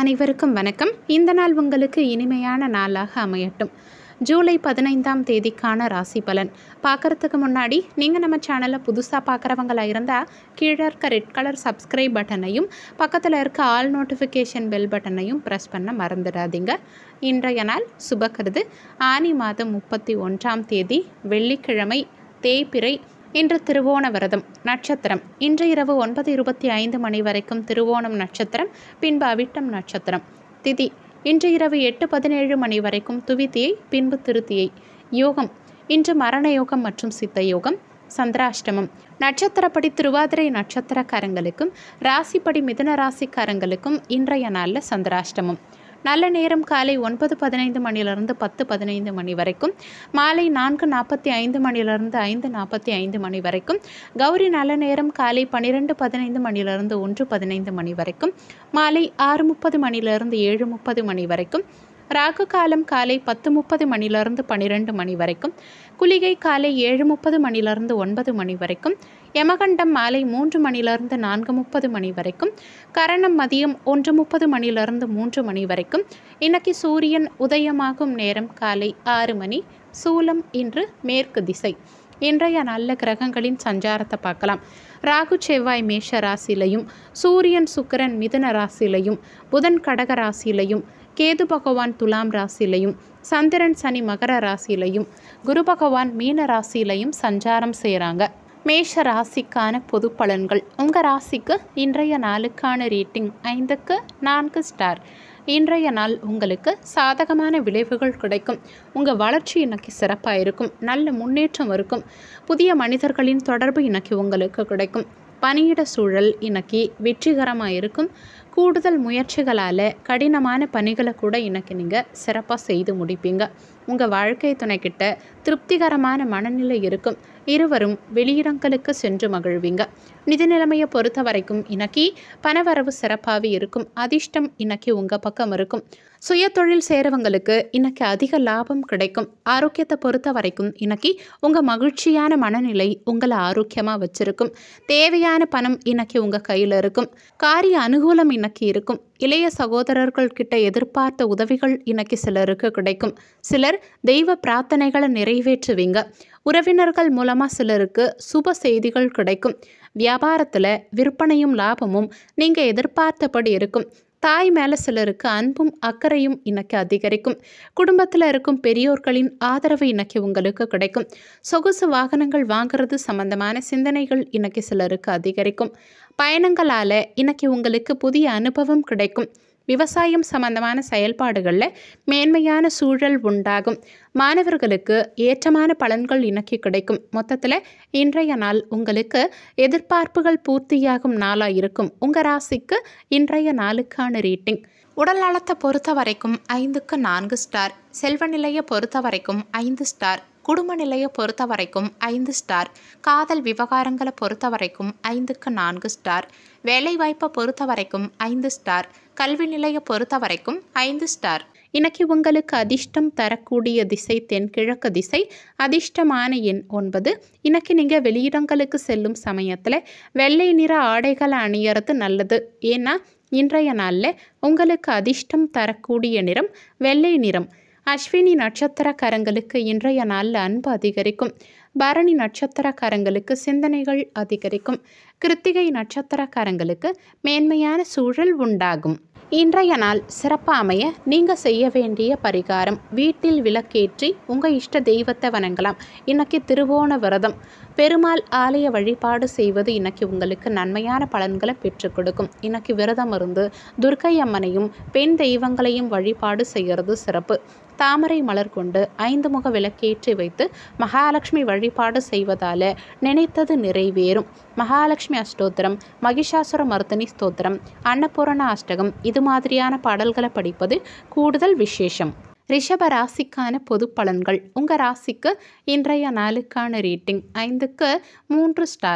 அனைவருக்கும் வணக்கம் இந்த நாள் உங்களுக்கு இனிமையான நாளாக அமையட்டும் ஜூலை பதினைந்தாம் தேதிக்கான ராசி பலன் பார்க்குறதுக்கு முன்னாடி நீங்கள் நம்ம சேனலை புதுசாக பார்க்குறவங்களா இருந்தால் கீழே இருக்க ரெட் கலர் சப்ஸ்கிரைப் பட்டனையும் பக்கத்தில் இருக்க ஆல் நோட்டிஃபிகேஷன் பெல் பட்டனையும் ப்ரெஸ் பண்ண மறந்துடாதீங்க இன்றைய நாள் சுபக்கிருது ஆனி மாதம் முப்பத்தி ஒன்றாம் தேதி வெள்ளிக்கிழமை தேய்பிறை இன்று திருவோண விரதம் நட்சத்திரம் இன்று இரவு ஒன்பது இருபத்தி ஐந்து மணி வரைக்கும் திருவோணம் நட்சத்திரம் பின்பு அவிட்டம் நட்சத்திரம் திதி இன்று இரவு எட்டு பதினேழு மணி வரைக்கும் துவித்தியை பின்பு திருத்தியை யோகம் இன்று மரண யோகம் மற்றும் சித்த யோகம் சந்திராஷ்டமம் நட்சத்திரப்படி திருவாதிரை நட்சத்திரக்காரங்களுக்கும் ராசிப்படி மிதுன ராசிக்காரங்களுக்கும் இன்றைய நாளில் சந்திராஷ்டமம் நல்ல நேரம் காலை ஒன்பது பதினைந்து மணிலிருந்து பத்து பதினைந்து மணி வரைக்கும் மாலை நான்கு நாற்பத்தி ஐந்து மணிலிருந்து ஐந்து நாற்பத்தி ஐந்து மணி வரைக்கும் கௌரி நல்ல நேரம் காலை பன்னிரெண்டு பதினைந்து மணிலிருந்து ஒன்று பதினைந்து மணி வரைக்கும் மாலை ஆறு முப்பது மணிலிருந்து ஏழு முப்பது மணி வரைக்கும் ராகு காலம் காலை பத்து முப்பது மணிலிருந்து பன்னிரெண்டு மணி வரைக்கும் குளிகை காலை ஏழு முப்பது மணிலிருந்து ஒன்பது மணி வரைக்கும் யமகண்டம் மாலை மூன்று மணிலிருந்து நான்கு முப்பது மணி வரைக்கும் கரணம் மதியம் ஒன்று முப்பது மணிலிருந்து மூன்று மணி வரைக்கும் இன்னைக்கு சூரியன் உதயமாகும் நேரம் காலை ஆறு மணி சூலம் இன்று மேற்கு திசை இன்றைய நல்ல கிரகங்களின் சஞ்சாரத்தை பார்க்கலாம் ராகு செவ்வாய் மேஷ ராசியிலையும் சூரியன் சுக்கிரன் மிதுன ராசியிலையும் புதன் கடக ராசியிலையும் கேது பகவான் துலாம் ராசியிலையும் சந்திரன் சனி மகர ராசியிலையும் குரு பகவான் மீன ராசியிலையும் சஞ்சாரம் செய்கிறாங்க மேஷ ராசிக்கான பொது பலன்கள் உங்கள் ராசிக்கு இன்றைய நாளுக்கான ரேட்டிங் ஐந்துக்கு நான்கு ஸ்டார் இன்றைய நாள் உங்களுக்கு சாதகமான விளைவுகள் கிடைக்கும் உங்கள் வளர்ச்சி இன்னைக்கு சிறப்பாக இருக்கும் நல்ல முன்னேற்றம் இருக்கும் புதிய மனிதர்களின் தொடர்பு இன்னைக்கு உங்களுக்கு கிடைக்கும் பணியிட சூழல் இன்னைக்கு வெற்றிகரமாக இருக்கும் கூடுதல் முயற்சிகளால் கடினமான பணிகளை கூட இன்னைக்கு நீங்கள் சிறப்பாக செய்து முடிப்பீங்க உங்கள் வாழ்க்கை துணைக்கிட்ட திருப்திகரமான மனநிலை இருக்கும் இருவரும் வெளியிடங்களுக்கு சென்று மகிழ்வீங்க நிதி நிலைமையை பொறுத்த வரைக்கும் இன்னைக்கு பணவரவு சிறப்பாகவே இருக்கும் அதிர்ஷ்டம் இன்னைக்கு உங்கள் பக்கம் இருக்கும் சுய தொழில் செய்கிறவங்களுக்கு இன்னைக்கு அதிக லாபம் கிடைக்கும் ஆரோக்கியத்தை பொறுத்த வரைக்கும் இன்னைக்கு உங்கள் மகிழ்ச்சியான மனநிலை உங்களை ஆரோக்கியமாக வச்சிருக்கும் தேவையான பணம் இன்னைக்கு உங்கள் கையில் இருக்கும் காரிய அனுகூலம் இன்னைக்கு இருக்கும் இளைய சகோதரர்கள் கிட்ட எதிர்பார்த்த உதவிகள் இன்னைக்கு சிலருக்கு கிடைக்கும் சிலர் தெய்வ பிரார்த்தனைகளை நிறைவேற்றுவீங்க உறவினர்கள் மூலமாக சிலருக்கு சுப செய்திகள் கிடைக்கும் வியாபாரத்தில் விற்பனையும் லாபமும் நீங்கள் எதிர்பார்த்தபடி இருக்கும் தாய் மேலே சிலருக்கு அன்பும் அக்கறையும் இன்னைக்கு அதிகரிக்கும் குடும்பத்தில் இருக்கும் பெரியோர்களின் ஆதரவு இன்னைக்கு உங்களுக்கு கிடைக்கும் சொகுசு வாகனங்கள் வாங்குறது சம்பந்தமான சிந்தனைகள் இன்னைக்கு சிலருக்கு அதிகரிக்கும் பயணங்களால் இன்னைக்கு உங்களுக்கு புதிய அனுபவம் கிடைக்கும் விவசாயம் சம்பந்தமான செயல்பாடுகளில் மேன்மையான சூழல் உண்டாகும் மாணவர்களுக்கு ஏற்றமான பலன்கள் இன்னைக்கு கிடைக்கும் மொத்தத்தில் இன்றைய நாள் உங்களுக்கு எதிர்பார்ப்புகள் பூர்த்தியாகும் நாளாக இருக்கும் உங்கள் ராசிக்கு இன்றைய நாளுக்கான ரேட்டிங் உடல் நலத்தை பொறுத்த வரைக்கும் ஐந்துக்கு நான்கு ஸ்டார் செல்வ நிலையை பொறுத்த வரைக்கும் ஐந்து ஸ்டார் குடும்ப நிலையை பொறுத்த வரைக்கும் ஐந்து ஸ்டார் காதல் விவகாரங்களை பொறுத்த வரைக்கும் ஐந்துக்கு நான்கு ஸ்டார் வேலைவாய்ப்பை பொறுத்த வரைக்கும் ஐந்து ஸ்டார் கல்வி நிலையை பொறுத்த வரைக்கும் ஐந்து ஸ்டார் இன்னைக்கு உங்களுக்கு அதிர்ஷ்டம் தரக்கூடிய திசை தென்கிழக்கு திசை அதிர்ஷ்டமான எண் ஒன்பது இன்னைக்கு நீங்கள் வெளியிடங்களுக்கு செல்லும் சமயத்தில் வெள்ளை நிற ஆடைகளை அணியறது நல்லது ஏன்னா இன்றைய நாளில் உங்களுக்கு அதிர்ஷ்டம் தரக்கூடிய நிறம் வெள்ளை நிறம் அஸ்வினி நட்சத்திரக்காரங்களுக்கு இன்றைய நாளில் அன்பு அதிகரிக்கும் பரணி நட்சத்திரக்காரங்களுக்கு சிந்தனைகள் அதிகரிக்கும் கிருத்திகை நட்சத்திரக்காரங்களுக்கு மேன்மையான சூழல் உண்டாகும் இன்றைய நாள் சிறப்பாக அமைய நீங்கள் செய்ய வேண்டிய பரிகாரம் வீட்டில் விளக்கேற்றி உங்கள் இஷ்ட தெய்வத்தை வணங்கலாம் இன்னைக்கு திருவோண விரதம் பெருமாள் ஆலய வழிபாடு செய்வது இன்னைக்கு உங்களுக்கு நன்மையான பலன்களை பெற்றுக் கொடுக்கும் இன்னைக்கு விரதம் இருந்து துர்க்கை அம்மனையும் பெண் தெய்வங்களையும் வழிபாடு செய்கிறது சிறப்பு தாமரை மலர் கொண்டு ஐந்து முக விளக்கேற்றி வைத்து மகாலட்சுமி வழிபாடு செய்வதால் நினைத்தது நிறைவேறும் மகாலட்சுமி அஷ்டோத்திரம் மகிஷாசுர மர்தனி ஸ்தோத்திரம் அன்னபூரண அஷ்டகம் இது மாதிரியான பாடல்களை படிப்பது கூடுதல் விசேஷம் ரிஷப ராசிக்கான பொது பலன்கள் உங்கள் ராசிக்கு இன்றைய நாளுக்கான ரேட்டிங் ஐந்துக்கு மூன்று ஸ்டார்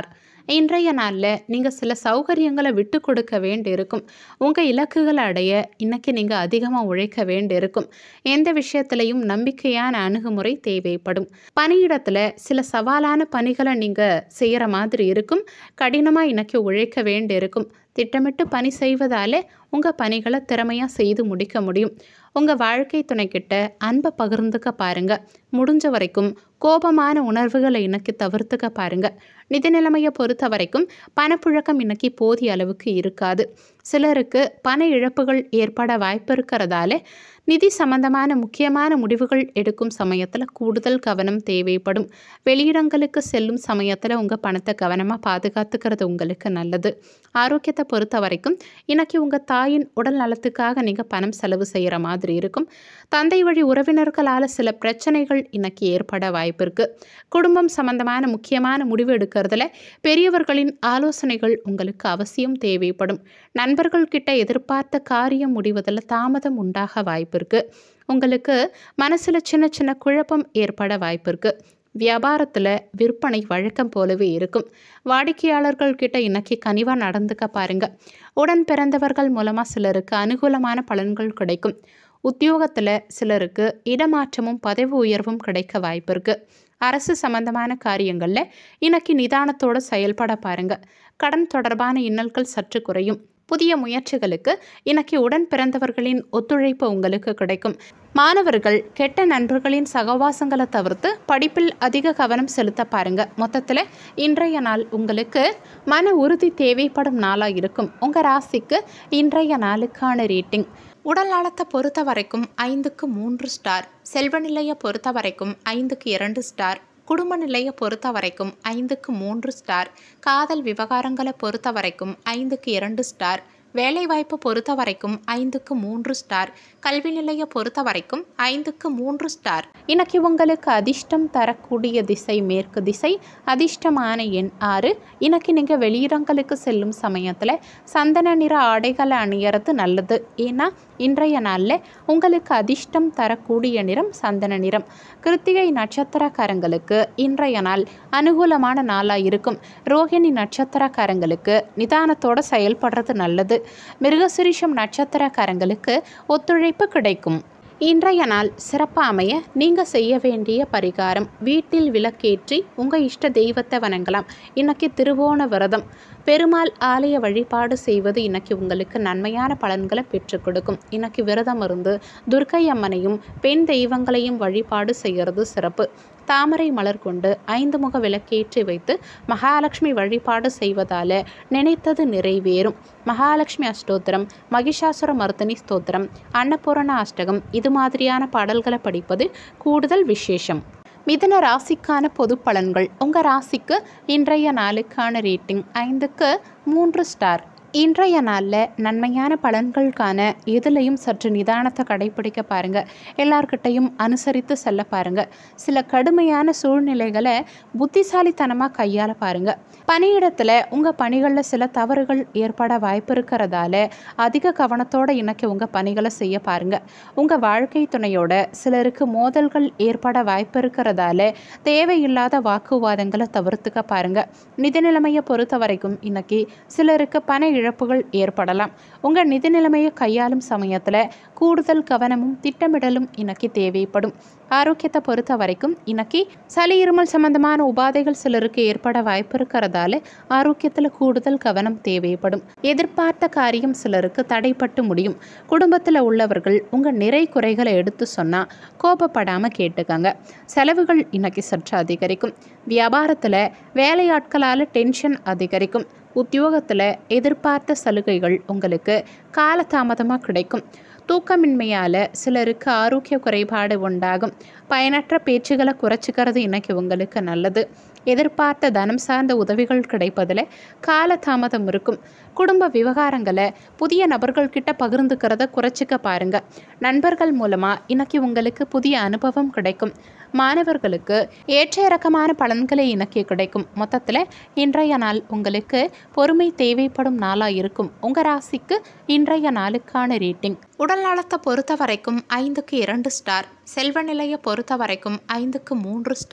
இன்றைய நாளில் நீங்கள் சில சௌகரியங்களை விட்டு கொடுக்க வேண்டியிருக்கும் உங்கள் இலக்குகளை அடைய இன்னைக்கு நீங்கள் அதிகமாக உழைக்க வேண்டியிருக்கும் எந்த விஷயத்திலையும் நம்பிக்கையான அணுகுமுறை தேவைப்படும் பணியிடத்தில் சில சவாலான பணிகளை நீங்கள் செய்கிற மாதிரி இருக்கும் கடினமாக இன்னைக்கு உழைக்க வேண்டியிருக்கும் திட்டமிட்டு பணி செய்வதாலே உங்கள் பணிகளை திறமையாக செய்து முடிக்க முடியும் உங்கள் வாழ்க்கை துணைக்கிட்ட அன்பை பகிர்ந்துக்க பாருங்க முடிஞ்ச வரைக்கும் கோபமான உணர்வுகளை இன்னைக்கு தவிர்த்துக்க பாருங்க நிதி நிலைமையை பொறுத்த வரைக்கும் பணப்புழக்கம் இன்னைக்கு போதிய அளவுக்கு இருக்காது சிலருக்கு பண இழப்புகள் ஏற்பட வாய்ப்பு இருக்கிறதால நிதி சம்பந்தமான முக்கியமான முடிவுகள் எடுக்கும் சமயத்தில் கூடுதல் கவனம் தேவைப்படும் வெளியிடங்களுக்கு செல்லும் சமயத்தில் உங்கள் பணத்தை கவனமாக பாதுகாத்துக்கிறது உங்களுக்கு நல்லது ஆரோக்கியத்தை பொறுத்த வரைக்கும் இன்னைக்கு உங்கள் தாயின் உடல் நலத்துக்காக நீங்கள் பணம் செலவு செய்கிற மாதிரி இருக்கும் தந்தை வழி உறவினர்களால் சில பிரச்சனைகள் இன்னைக்கு ஏற்பட வாய்ப்பு இருக்குது குடும்பம் சம்பந்தமான முக்கியமான முடிவு எடுக்கிறதுல பெரியவர்களின் ஆலோசனைகள் உங்களுக்கு அவசியம் தேவைப்படும் நண்பர்கள் கிட்ட எதிர்பார்த்த காரியம் முடிவதில் தாமதம் உண்டாக வாய்ப்பு இருக்குது உங்களுக்கு மனசில் சின்ன சின்ன குழப்பம் ஏற்பட வாய்ப்பு இருக்குது வியாபாரத்தில் விற்பனை வழக்கம் போலவே இருக்கும் வாடிக்கையாளர்கள் கிட்ட இன்னைக்கு கனிவாக நடந்துக்க பாருங்க உடன் பிறந்தவர்கள் மூலமாக சிலருக்கு அனுகூலமான பலன்கள் கிடைக்கும் உத்தியோகத்தில் சிலருக்கு இடமாற்றமும் பதவி உயர்வும் கிடைக்க வாய்ப்பு இருக்குது அரசு சம்பந்தமான காரியங்களில் இன்னைக்கு நிதானத்தோடு செயல்பட பாருங்க கடன் தொடர்பான இன்னல்கள் சற்று குறையும் புதிய முயற்சிகளுக்கு இன்னைக்கு உடன் பிறந்தவர்களின் ஒத்துழைப்பு உங்களுக்கு கிடைக்கும் மாணவர்கள் கெட்ட நண்பர்களின் சகவாசங்களை தவிர்த்து படிப்பில் அதிக கவனம் செலுத்த பாருங்க மொத்தத்தில் இன்றைய நாள் உங்களுக்கு மன உறுதி தேவைப்படும் நாளாக இருக்கும் உங்கள் ராசிக்கு இன்றைய நாளுக்கான ரேட்டிங் உடல் நலத்தை பொறுத்த வரைக்கும் ஐந்துக்கு மூன்று ஸ்டார் செல்வ நிலையை பொறுத்த வரைக்கும் ஐந்துக்கு இரண்டு ஸ்டார் குடும்ப நிலையை பொறுத்த வரைக்கும் ஐந்துக்கு மூன்று ஸ்டார் காதல் விவகாரங்களை பொறுத்த வரைக்கும் ஐந்துக்கு இரண்டு ஸ்டார் வேலைவாய்ப்பு பொறுத்த வரைக்கும் ஐந்துக்கு மூன்று ஸ்டார் கல்வி நிலையை பொறுத்த வரைக்கும் ஐந்துக்கு மூன்று ஸ்டார் இன்னைக்கு உங்களுக்கு அதிர்ஷ்டம் தரக்கூடிய திசை மேற்கு திசை அதிர்ஷ்டமான எண் ஆறு இன்னைக்கு நீங்கள் வெளியிடங்களுக்கு செல்லும் சமயத்தில் சந்தன நிற ஆடைகளை அணியறது நல்லது ஏன்னா இன்றைய நாளில் உங்களுக்கு அதிர்ஷ்டம் தரக்கூடிய நிறம் சந்தன நிறம் கிருத்திகை நட்சத்திரக்காரங்களுக்கு இன்றைய நாள் அனுகூலமான நாளாக இருக்கும் ரோகிணி நட்சத்திரக்காரங்களுக்கு நிதானத்தோட செயல்படுறது நல்லது மிருகசிரிஷம் நட்சத்திரக்காரங்களுக்கு ஒத்துழைப்பு கிடைக்கும் இன்றைய நாள் சிறப்பாக அமைய நீங்கள் செய்ய வேண்டிய பரிகாரம் வீட்டில் விளக்கேற்றி உங்கள் இஷ்ட தெய்வத்தை வணங்கலாம் இன்னைக்கு திருவோண விரதம் பெருமாள் ஆலய வழிபாடு செய்வது இன்னைக்கு உங்களுக்கு நன்மையான பலன்களை பெற்றுக் கொடுக்கும் இன்னைக்கு விரதம் இருந்து துர்க்கை அம்மனையும் பெண் தெய்வங்களையும் வழிபாடு செய்கிறது சிறப்பு தாமரை மலர் கொண்டு ஐந்து முக விளக்கேற்றி வைத்து மகாலட்சுமி வழிபாடு செய்வதால நினைத்தது நிறைவேறும் மகாலட்சுமி அஷ்டோத்திரம் மகிஷாசுர மர்த்தினி ஸ்தோத்திரம் அன்னபூரண அஷ்டகம் இது மாதிரியான பாடல்களை படிப்பது கூடுதல் விசேஷம் மிதுன ராசிக்கான பொது பலன்கள் உங்கள் ராசிக்கு இன்றைய நாளுக்கான ரேட்டிங் ஐந்துக்கு மூன்று ஸ்டார் இன்றைய நாளில் நன்மையான பலன்களுக்கான எதுலையும் சற்று நிதானத்தை கடைபிடிக்க பாருங்கள் எல்லார்கிட்டையும் அனுசரித்து செல்ல பாருங்கள் சில கடுமையான சூழ்நிலைகளை புத்திசாலித்தனமாக கையாள பாருங்கள் பணியிடத்தில் உங்கள் பணிகளில் சில தவறுகள் ஏற்பட வாய்ப்பு இருக்கிறதால அதிக கவனத்தோடு இன்னைக்கு உங்கள் பணிகளை செய்ய பாருங்கள் உங்கள் வாழ்க்கை துணையோட சிலருக்கு மோதல்கள் ஏற்பட வாய்ப்பு இருக்கிறதால தேவையில்லாத வாக்குவாதங்களை தவிர்த்துக்க பாருங்கள் நிதி நிலைமையை பொறுத்த வரைக்கும் இன்னைக்கு சிலருக்கு பண இழப்புகள் ஏற்படலாம் உங்கள் நிதி நிலைமையை கையாளும் சமயத்தில் கூடுதல் கவனமும் திட்டமிடலும் இன்னைக்கு தேவைப்படும் ஆரோக்கியத்தை பொறுத்த வரைக்கும் இன்னைக்கு சளி இருமல் சம்பந்தமான உபாதைகள் சிலருக்கு ஏற்பட வாய்ப்பு இருக்கிறதால ஆரோக்கியத்தில் கூடுதல் கவனம் தேவைப்படும் எதிர்பார்த்த காரியம் சிலருக்கு தடைப்பட்டு முடியும் குடும்பத்தில் உள்ளவர்கள் உங்கள் நிறை குறைகளை எடுத்து சொன்னால் கோபப்படாமல் கேட்டுக்கங்க செலவுகள் இன்னைக்கு சற்று அதிகரிக்கும் வியாபாரத்தில் வேலையாட்களால் டென்ஷன் அதிகரிக்கும் உத்தியோகத்தில் எதிர்பார்த்த சலுகைகள் உங்களுக்கு காலதாமதமாக கிடைக்கும் தூக்கமின்மையால் சிலருக்கு ஆரோக்கிய குறைபாடு உண்டாகும் பயனற்ற பேச்சுகளை குறைச்சிக்கிறது இன்னைக்கு உங்களுக்கு நல்லது எதிர்பார்த்த தனம் சார்ந்த உதவிகள் கிடைப்பதில் காலதாமதம் இருக்கும் குடும்ப விவகாரங்களை புதிய நபர்கள் கிட்ட பகிர்ந்துக்கிறத குறைச்சிக்க பாருங்க நண்பர்கள் மூலமாக இன்னைக்கு உங்களுக்கு புதிய அனுபவம் கிடைக்கும் மாணவர்களுக்கு ஏற்ற இறக்கமான பலன்களை இன்னைக்கு கிடைக்கும் மொத்தத்தில் இன்றைய நாள் உங்களுக்கு பொறுமை தேவைப்படும் நாளாக இருக்கும் உங்கள் ராசிக்கு இன்றைய நாளுக்கான ரேட்டிங் உடல் நலத்தை பொறுத்த வரைக்கும் ஐந்துக்கு இரண்டு ஸ்டார் செல்வ நிலையை பொறுத்த வரைக்கும் ஐந்துக்கு மூன்று ஸ்டார்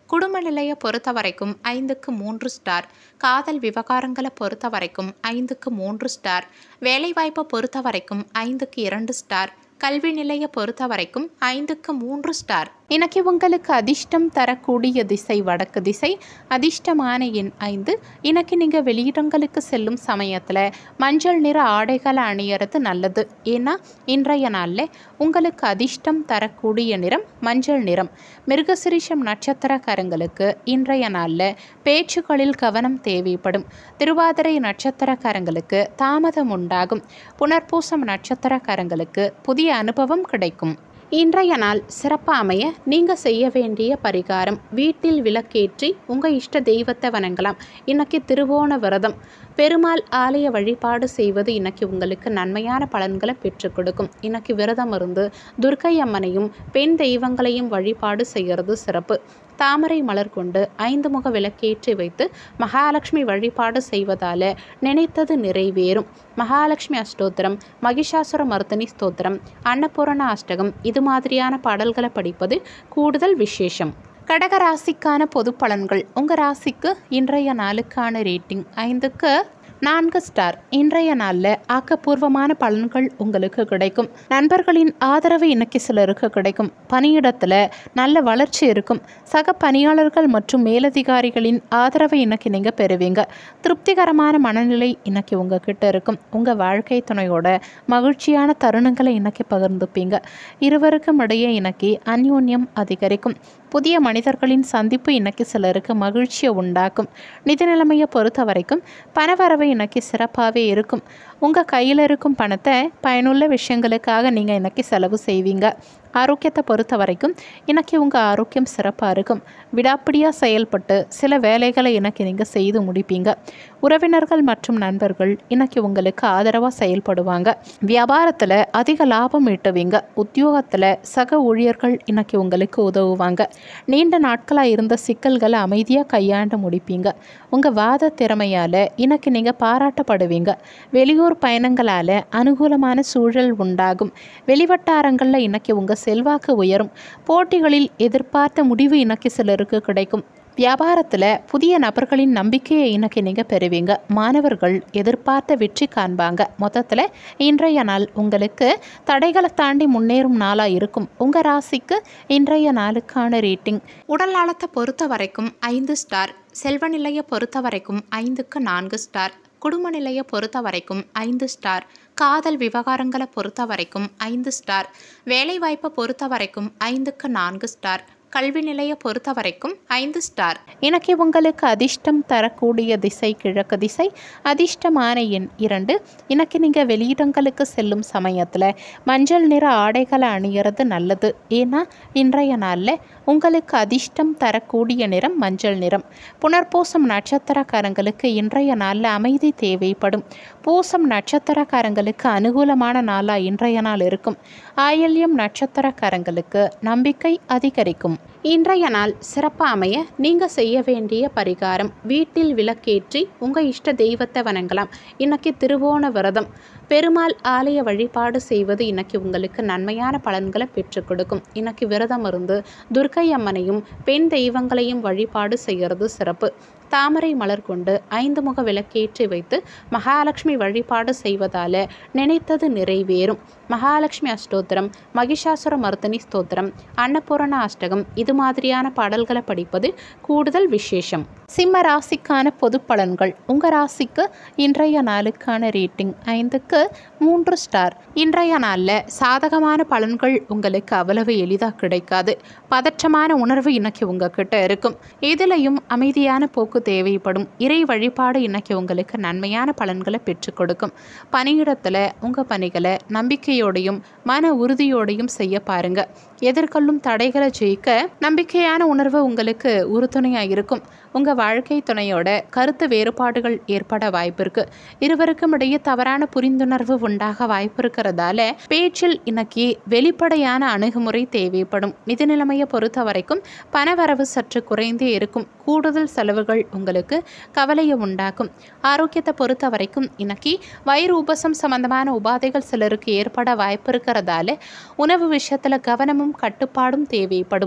குடும்ப நிலையை பொறுத்த வரைக்கும் ஐந்துக்கு மூன்று ஸ்டார் காதல் விவகாரங்களை பொறுத்த வரைக்கும் ஐந்துக்கு மூன்று ஸ்டார் வேலைவாய்ப்பை பொறுத்த வரைக்கும் ஐந்துக்கு இரண்டு ஸ்டார் கல்வி நிலையை பொறுத்த வரைக்கும் ஐந்துக்கு மூன்று ஸ்டார் இன்னைக்கு உங்களுக்கு அதிர்ஷ்டம் தரக்கூடிய திசை வடக்கு திசை அதிர்ஷ்டமான எண் ஐந்து இன்னைக்கு நீங்கள் வெளியிடங்களுக்கு செல்லும் சமயத்தில் மஞ்சள் நிற ஆடைகளை அணியறது நல்லது ஏன்னா இன்றைய நாளில் உங்களுக்கு அதிர்ஷ்டம் தரக்கூடிய நிறம் மஞ்சள் நிறம் மிருகசிரிஷம் நட்சத்திரக்காரங்களுக்கு இன்றைய நாளில் பேச்சுக்களில் கவனம் தேவைப்படும் திருவாதிரை நட்சத்திரக்காரங்களுக்கு தாமதம் உண்டாகும் புனர்பூசம் நட்சத்திரக்காரங்களுக்கு புதிய அனுபவம் கிடைக்கும் இன்றைய நாள் சிறப்பாக அமைய நீங்கள் செய்ய வேண்டிய பரிகாரம் வீட்டில் விளக்கேற்றி உங்கள் இஷ்ட தெய்வத்தை வணங்கலாம் இன்னைக்கு திருவோண விரதம் பெருமாள் ஆலய வழிபாடு செய்வது இன்னைக்கு உங்களுக்கு நன்மையான பலன்களை பெற்றுக் கொடுக்கும் இன்னைக்கு விரதம் இருந்து துர்க்கை அம்மனையும் பெண் தெய்வங்களையும் வழிபாடு செய்கிறது சிறப்பு தாமரை மலர் கொண்டு ஐந்து முக விளக்கேற்றி வைத்து மகாலட்சுமி வழிபாடு செய்வதால நினைத்தது நிறைவேறும் மகாலட்சுமி அஷ்டோத்திரம் மகிஷாசுர மர்தனி ஸ்தோத்திரம் அன்னபூரண அஷ்டகம் இது மாதிரியான பாடல்களை படிப்பது கூடுதல் விசேஷம் கடக ராசிக்கான பொது பலன்கள் உங்கள் ராசிக்கு இன்றைய நாளுக்கான ரேட்டிங் ஐந்துக்கு நான்கு ஸ்டார் இன்றைய நாளில் ஆக்கப்பூர்வமான பலன்கள் உங்களுக்கு கிடைக்கும் நண்பர்களின் ஆதரவு இன்னைக்கு சிலருக்கு கிடைக்கும் பணியிடத்தில் நல்ல வளர்ச்சி இருக்கும் சக பணியாளர்கள் மற்றும் மேலதிகாரிகளின் ஆதரவை இன்னைக்கு நீங்கள் பெறுவீங்க திருப்திகரமான மனநிலை இன்னைக்கு உங்ககிட்ட இருக்கும் உங்கள் வாழ்க்கை துணையோட மகிழ்ச்சியான தருணங்களை இன்னைக்கு பகிர்ந்துப்பீங்க இருவருக்கும் இடையே இன்னைக்கு அந்யோன்யம் அதிகரிக்கும் புதிய மனிதர்களின் சந்திப்பு இன்னைக்கு சிலருக்கு மகிழ்ச்சியை உண்டாக்கும் நிதி நிலைமையை பொறுத்த வரைக்கும் பணவரவு இன்னைக்கு சிறப்பாகவே இருக்கும் உங்கள் கையில் இருக்கும் பணத்தை பயனுள்ள விஷயங்களுக்காக நீங்கள் இன்னைக்கு செலவு செய்வீங்க ஆரோக்கியத்தை பொறுத்த வரைக்கும் இன்னைக்கு உங்கள் ஆரோக்கியம் சிறப்பாக இருக்கும் விடாப்பிடியாக செயல்பட்டு சில வேலைகளை இன்னைக்கு நீங்கள் செய்து முடிப்பீங்க உறவினர்கள் மற்றும் நண்பர்கள் இன்னைக்கு உங்களுக்கு ஆதரவாக செயல்படுவாங்க வியாபாரத்தில் அதிக லாபம் ஈட்டுவீங்க உத்தியோகத்தில் சக ஊழியர்கள் இன்னைக்கு உங்களுக்கு உதவுவாங்க நீண்ட நாட்களாக இருந்த சிக்கல்களை அமைதியாக கையாண்டு முடிப்பீங்க உங்கள் வாத திறமையால் இன்னைக்கு நீங்கள் பாராட்டப்படுவீங்க வெளியூர் பயணங்களால் அனுகூலமான சூழல் உண்டாகும் வெளிவட்டாரங்களில் இன்னைக்கு உங்கள் செல்வாக்கு உயரும் போட்டிகளில் எதிர்பார்த்த முடிவு இன்னைக்கு சிலருக்கு கிடைக்கும் வியாபாரத்தில் புதிய நபர்களின் நம்பிக்கையை இன்னைக்கு நீங்கள் பெறுவீங்க மாணவர்கள் எதிர்பார்த்த வெற்றி காண்பாங்க மொத்தத்தில் இன்றைய நாள் உங்களுக்கு தடைகளை தாண்டி முன்னேறும் நாளாக இருக்கும் உங்கள் ராசிக்கு இன்றைய நாளுக்கான ரேட்டிங் உடல் நலத்தை பொறுத்த வரைக்கும் ஐந்து ஸ்டார் செல்வ நிலையை பொறுத்த வரைக்கும் ஐந்துக்கு நான்கு ஸ்டார் குடும்ப நிலையை பொறுத்த வரைக்கும் ஐந்து ஸ்டார் காதல் விவகாரங்களை பொறுத்த வரைக்கும் ஐந்து ஸ்டார் வேலைவாய்ப்பை பொறுத்த வரைக்கும் ஐந்துக்கு நான்கு ஸ்டார் கல்வி நிலையை பொறுத்த வரைக்கும் ஐந்து ஸ்டார் இன்னைக்கு உங்களுக்கு அதிர்ஷ்டம் தரக்கூடிய திசை கிழக்கு திசை அதிர்ஷ்டமான எண் இரண்டு இன்னைக்கு நீங்கள் வெளியிடங்களுக்கு செல்லும் சமயத்தில் மஞ்சள் நிற ஆடைகளை அணியறது நல்லது ஏன்னா இன்றைய நாளில் உங்களுக்கு அதிர்ஷ்டம் தரக்கூடிய நிறம் மஞ்சள் நிறம் புனர்பூசம் நட்சத்திரக்காரங்களுக்கு இன்றைய நாளில் அமைதி தேவைப்படும் பூசம் நட்சத்திரக்காரங்களுக்கு அனுகூலமான நாளாக இன்றைய நாள் இருக்கும் ஆயில்யம் நட்சத்திரக்காரங்களுக்கு நம்பிக்கை அதிகரிக்கும் இன்றைய நாள் சிறப்பாக அமைய நீங்கள் செய்ய வேண்டிய பரிகாரம் வீட்டில் விளக்கேற்றி உங்கள் இஷ்ட தெய்வத்தை வணங்கலாம் இன்னைக்கு திருவோண விரதம் பெருமாள் ஆலய வழிபாடு செய்வது இன்னைக்கு உங்களுக்கு நன்மையான பலன்களை பெற்றுக் கொடுக்கும் இன்னைக்கு விரதம் இருந்து துர்க்கை அம்மனையும் பெண் தெய்வங்களையும் வழிபாடு செய்கிறது சிறப்பு தாமரை மலர் கொண்டு ஐந்து முக விளக்கேற்றி வைத்து மகாலட்சுமி வழிபாடு செய்வதால நினைத்தது நிறைவேறும் மகாலட்சுமி அஷ்டோத்திரம் மகிஷாசுர மர்தனி ஸ்தோத்திரம் அன்னபூரண அஷ்டகம் இது மாதிரியான பாடல்களை படிப்பது கூடுதல் விசேஷம் சிம்ம ராசிக்கான பொது பலன்கள் உங்கள் ராசிக்கு இன்றைய நாளுக்கான ரேட்டிங் ஐந்துக்கு மூன்று ஸ்டார் இன்றைய நாளில் சாதகமான பலன்கள் உங்களுக்கு அவ்வளவு எளிதாக கிடைக்காது பதற்றமான உணர்வு இன்னைக்கு உங்ககிட்ட இருக்கும் இதிலையும் அமைதியான போக்கு தேவைப்படும் இறை வழிபாடு இன்னைக்கு உங்களுக்கு நன்மையான பலன்களை பெற்றுக் கொடுக்கும் பணியிடத்தில் உங்கள் பணிகளை நம்பிக்கையோடையும் மன உறுதியோடையும் செய்ய பாருங்க எதிர்கொள்ளும் தடைகளை ஜெயிக்க நம்பிக்கையான உணர்வு உங்களுக்கு உறுதுணையாக இருக்கும் உங்கள் வாழ்க்கை துணையோட கருத்து வேறுபாடுகள் ஏற்பட வாய்ப்பு இருக்கு இருவருக்கும் இடையே தவறான புரிந்துணர்வு உண்டாக வாய்ப்பு இருக்கிறதால பேச்சில் இன்னைக்கு வெளிப்படையான அணுகுமுறை தேவைப்படும் நிதி நிலைமையை பொறுத்த வரைக்கும் பணவரவு சற்று குறைந்தே இருக்கும் கூடுதல் செலவுகள் உங்களுக்கு கவலையை உண்டாக்கும் ஆரோக்கியத்தை பொறுத்த வரைக்கும் இன்னைக்கு வயிறு உபசம் சம்பந்தமான உபாதைகள் சிலருக்கு ஏற்பட வாய்ப்பு இருக்கிறதால உணவு விஷயத்தில் கவனமும் கட்டுப்பாடும் தேவைப்படும் இன்னைக்கு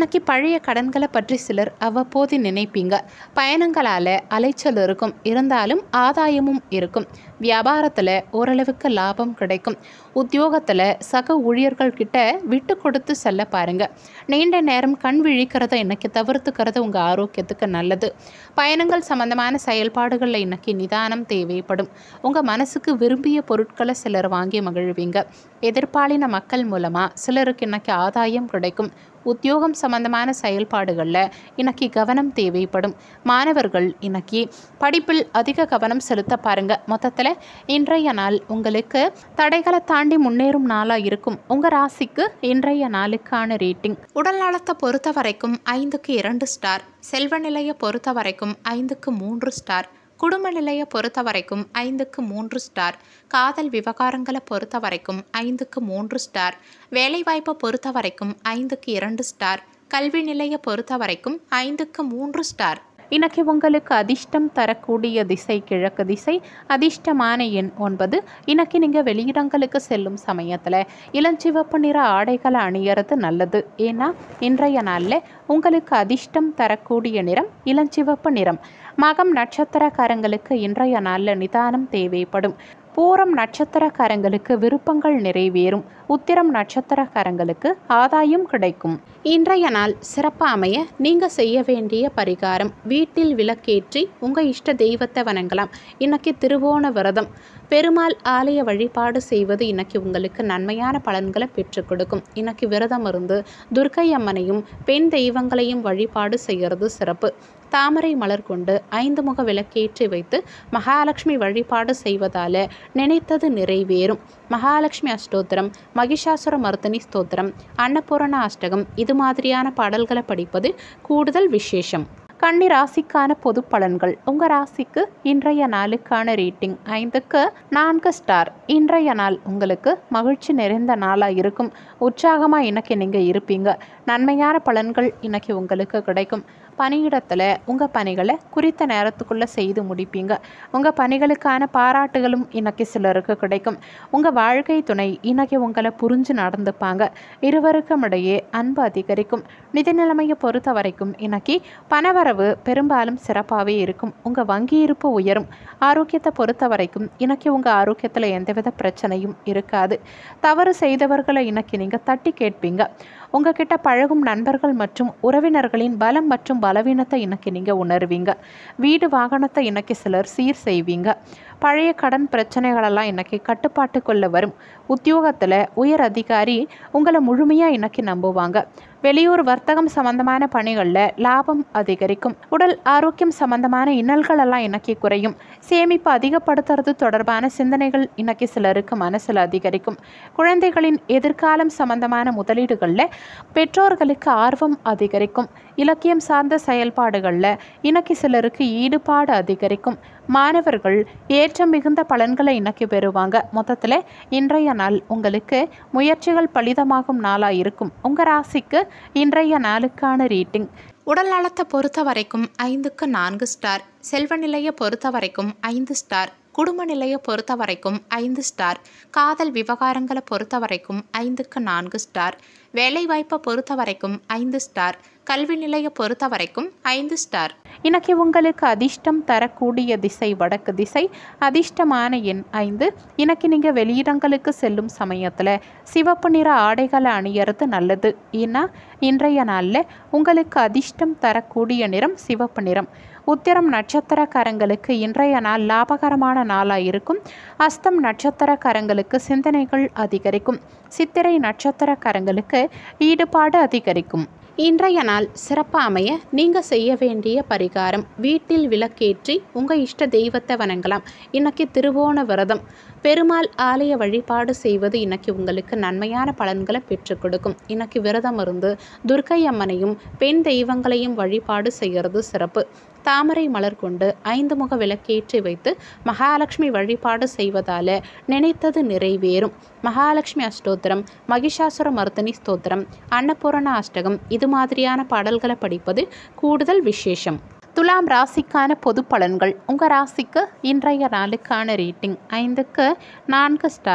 இன்னைக்கு பழைய கடன்களை பற்றி சிலர் அவ்வப்போது நினைப்பீங்க பயணங்களால் அலைச்சல் இருக்கும் இருந்தாலும் ஆதாயமும் இருக்கும் வியாபாரத்தில் ஓரளவுக்கு லாபம் கிடைக்கும் உத்தியோகத்தில் சக ஊழியர்கள் கிட்ட விட்டு கொடுத்து செல்ல பாருங்க நீண்ட நேரம் கண் விழிக்கிறத இன்னைக்கு தவிர்த்துக்கிறது உங்கள் ஆரோக்கியத்துக்கு நல்லது பயணங்கள் சம்பந்தமான செயல்பாடுகளில் இன்னைக்கு நிதானம் தேவைப்படும் உங்கள் மனசுக்கு விரும்பிய பொருட்களை சிலர் வாங்கி மகிழ்வீங்க எதிர்பாலின மக்கள் மூலமாக சிலருக்கு இன்னைக்கு ஆதாயம் கிடைக்கும் உத்தியோகம் சம்பந்தமான செயல்பாடுகளில் இன்னைக்கு கவனம் தேவைப்படும் மாணவர்கள் இன்னைக்கு படிப்பில் அதிக கவனம் செலுத்த பாருங்க மொத்தத்தில் இன்றைய நாள் உங்களுக்கு தடைகளை தாண்டி முன்னேறும் நாளாக இருக்கும் உங்கள் ராசிக்கு இன்றைய நாளுக்கான ரேட்டிங் உடல் நலத்தை பொறுத்த வரைக்கும் ஐந்துக்கு இரண்டு ஸ்டார் செல்வ நிலையை பொறுத்த வரைக்கும் ஐந்துக்கு மூன்று ஸ்டார் குடும்ப நிலையை பொறுத்த வரைக்கும் ஐந்துக்கு மூன்று ஸ்டார் காதல் விவகாரங்களை பொறுத்த வரைக்கும் ஐந்துக்கு மூன்று ஸ்டார் வேலைவாய்ப்பை பொறுத்த வரைக்கும் ஐந்துக்கு இரண்டு ஸ்டார் கல்வி நிலையை பொறுத்த வரைக்கும் ஐந்துக்கு மூன்று ஸ்டார் இன்னைக்கு உங்களுக்கு அதிர்ஷ்டம் தரக்கூடிய திசை கிழக்கு திசை அதிர்ஷ்டமான எண் ஒன்பது இன்னைக்கு நீங்கள் வெளியிடங்களுக்கு செல்லும் சமயத்தில் இளஞ்சிவப்பு நிற ஆடைகளை அணியறது நல்லது ஏன்னா இன்றைய நாளில் உங்களுக்கு அதிர்ஷ்டம் தரக்கூடிய நிறம் இளஞ்சிவப்பு நிறம் மகம் நட்சத்திரக்காரங்களுக்கு இன்றைய நாளில் நிதானம் தேவைப்படும் பூரம் நட்சத்திரக்காரங்களுக்கு விருப்பங்கள் நிறைவேறும் உத்திரம் நட்சத்திரக்காரங்களுக்கு ஆதாயம் கிடைக்கும் இன்றைய நாள் சிறப்பாக அமைய நீங்கள் செய்ய வேண்டிய பரிகாரம் வீட்டில் விளக்கேற்றி உங்கள் இஷ்ட தெய்வத்தை வணங்கலாம் இன்னைக்கு திருவோண விரதம் பெருமாள் ஆலய வழிபாடு செய்வது இன்னைக்கு உங்களுக்கு நன்மையான பலன்களை பெற்றுக் கொடுக்கும் இன்னைக்கு விரதம் இருந்து துர்க்கை அம்மனையும் பெண் தெய்வங்களையும் வழிபாடு செய்கிறது சிறப்பு தாமரை மலர் கொண்டு ஐந்து முக விளக்கேற்றி வைத்து மகாலட்சுமி வழிபாடு செய்வதால நினைத்தது நிறைவேறும் மகாலட்சுமி அஷ்டோத்திரம் மகிஷாசுர மர்தனி ஸ்தோத்திரம் அன்னபூரண அஷ்டகம் இது மாதிரியான பாடல்களை படிப்பது கூடுதல் விசேஷம் கன்னி ராசிக்கான பொது பலன்கள் உங்கள் ராசிக்கு இன்றைய நாளுக்கான ரேட்டிங் ஐந்துக்கு நான்கு ஸ்டார் இன்றைய நாள் உங்களுக்கு மகிழ்ச்சி நிறைந்த நாளாக இருக்கும் உற்சாகமாக இன்னைக்கு நீங்கள் இருப்பீங்க நன்மையான பலன்கள் இன்னைக்கு உங்களுக்கு கிடைக்கும் பணியிடத்தில் உங்கள் பணிகளை குறித்த நேரத்துக்குள்ளே செய்து முடிப்பீங்க உங்கள் பணிகளுக்கான பாராட்டுகளும் இன்னைக்கு சிலருக்கு கிடைக்கும் உங்கள் வாழ்க்கை துணை இன்னைக்கு உங்களை புரிஞ்சு நடந்துப்பாங்க இருவருக்கும் இடையே அன்பு அதிகரிக்கும் நிதி நிலைமையை பொறுத்த வரைக்கும் இன்னைக்கு பணவரவு பெரும்பாலும் சிறப்பாகவே இருக்கும் உங்கள் வங்கி இருப்பு உயரும் ஆரோக்கியத்தை பொறுத்த வரைக்கும் இன்னைக்கு உங்கள் ஆரோக்கியத்தில் எந்தவித பிரச்சனையும் இருக்காது தவறு செய்தவர்களை இன்னைக்கு நீங்கள் தட்டி கேட்பீங்க உங்ககிட்ட பழகும் நண்பர்கள் மற்றும் உறவினர்களின் பலம் மற்றும் பலவீனத்தை இன்னைக்கு நீங்கள் உணர்வீங்க வீடு வாகனத்தை இன்னைக்கு சிலர் சீர் செய்வீங்க பழைய கடன் பிரச்சனைகளெல்லாம் இன்னைக்கு கட்டுப்பாட்டுக்குள்ளே வரும் உத்தியோகத்தில் உயர் அதிகாரி உங்களை முழுமையாக இன்னைக்கு நம்புவாங்க வெளியூர் வர்த்தகம் சம்பந்தமான பணிகளில் லாபம் அதிகரிக்கும் உடல் ஆரோக்கியம் சம்பந்தமான இன்னல்கள் எல்லாம் இன்னைக்கு குறையும் சேமிப்பு அதிகப்படுத்துறது தொடர்பான சிந்தனைகள் இன்னைக்கு சிலருக்கு மனசில் அதிகரிக்கும் குழந்தைகளின் எதிர்காலம் சம்பந்தமான முதலீடுகளில் பெற்றோர்களுக்கு ஆர்வம் அதிகரிக்கும் இலக்கியம் சார்ந்த செயல்பாடுகளில் இன்னைக்கு சிலருக்கு ஈடுபாடு அதிகரிக்கும் மாணவர்கள் ஏற்றம் மிகுந்த பலன்களை இன்னைக்கு பெறுவாங்க மொத்தத்தில் இன்றைய நாள் உங்களுக்கு முயற்சிகள் பலிதமாகும் நாளாக இருக்கும் உங்கள் ராசிக்கு இன்றைய நாளுக்கான ரேட்டிங் உடல் நலத்தை பொறுத்த வரைக்கும் ஐந்துக்கு நான்கு ஸ்டார் செல்வ நிலையை பொறுத்த வரைக்கும் ஐந்து ஸ்டார் குடும்ப நிலையை பொறுத்த வரைக்கும் ஐந்து ஸ்டார் காதல் விவகாரங்களை பொறுத்த வரைக்கும் ஐந்துக்கு நான்கு ஸ்டார் வேலைவாய்ப்பை பொறுத்த வரைக்கும் ஐந்து ஸ்டார் கல்வி நிலையை பொறுத்த வரைக்கும் ஐந்து ஸ்டார் இன்னைக்கு உங்களுக்கு அதிர்ஷ்டம் தரக்கூடிய திசை வடக்கு திசை அதிர்ஷ்டமான எண் ஐந்து இன்னைக்கு நீங்கள் வெளியிடங்களுக்கு செல்லும் சமயத்தில் சிவப்பு நிற ஆடைகளை அணியறது நல்லது ஏன்னா இன்றைய நாளில் உங்களுக்கு அதிர்ஷ்டம் தரக்கூடிய நிறம் சிவப்பு நிறம் உத்திரம் நட்சத்திரக்காரங்களுக்கு இன்றைய நாள் லாபகரமான நாளாக இருக்கும் அஸ்தம் நட்சத்திரக்காரங்களுக்கு சிந்தனைகள் அதிகரிக்கும் சித்திரை நட்சத்திரக்காரங்களுக்கு ஈடுபாடு அதிகரிக்கும் இன்றைய நாள் சிறப்பாக அமைய நீங்கள் செய்ய வேண்டிய பரிகாரம் வீட்டில் விளக்கேற்றி உங்கள் இஷ்ட தெய்வத்தை வணங்கலாம் இன்னைக்கு திருவோண விரதம் பெருமாள் ஆலய வழிபாடு செய்வது இன்னைக்கு உங்களுக்கு நன்மையான பலன்களை பெற்றுக் கொடுக்கும் இன்னைக்கு விரதம் இருந்து துர்க்கை அம்மனையும் பெண் தெய்வங்களையும் வழிபாடு செய்கிறது சிறப்பு தாமரை மலர் கொண்டு ஐந்து முக விளக்கேற்றி வைத்து மகாலட்சுமி வழிபாடு செய்வதால நினைத்தது நிறைவேறும் மகாலட்சுமி அஷ்டோத்திரம் மகிஷாசுர மர்தனி ஸ்தோத்திரம் அன்னபூரண அஷ்டகம் இது மாதிரியான பாடல்களை படிப்பது கூடுதல் விசேஷம் துலாம் ராசிக்கான பொது பலன்கள் உங்கள் ராசிக்கு இன்றைய நாளுக்கான ரேட்டிங் ஐந்துக்கு நான்கு ஸ்டார்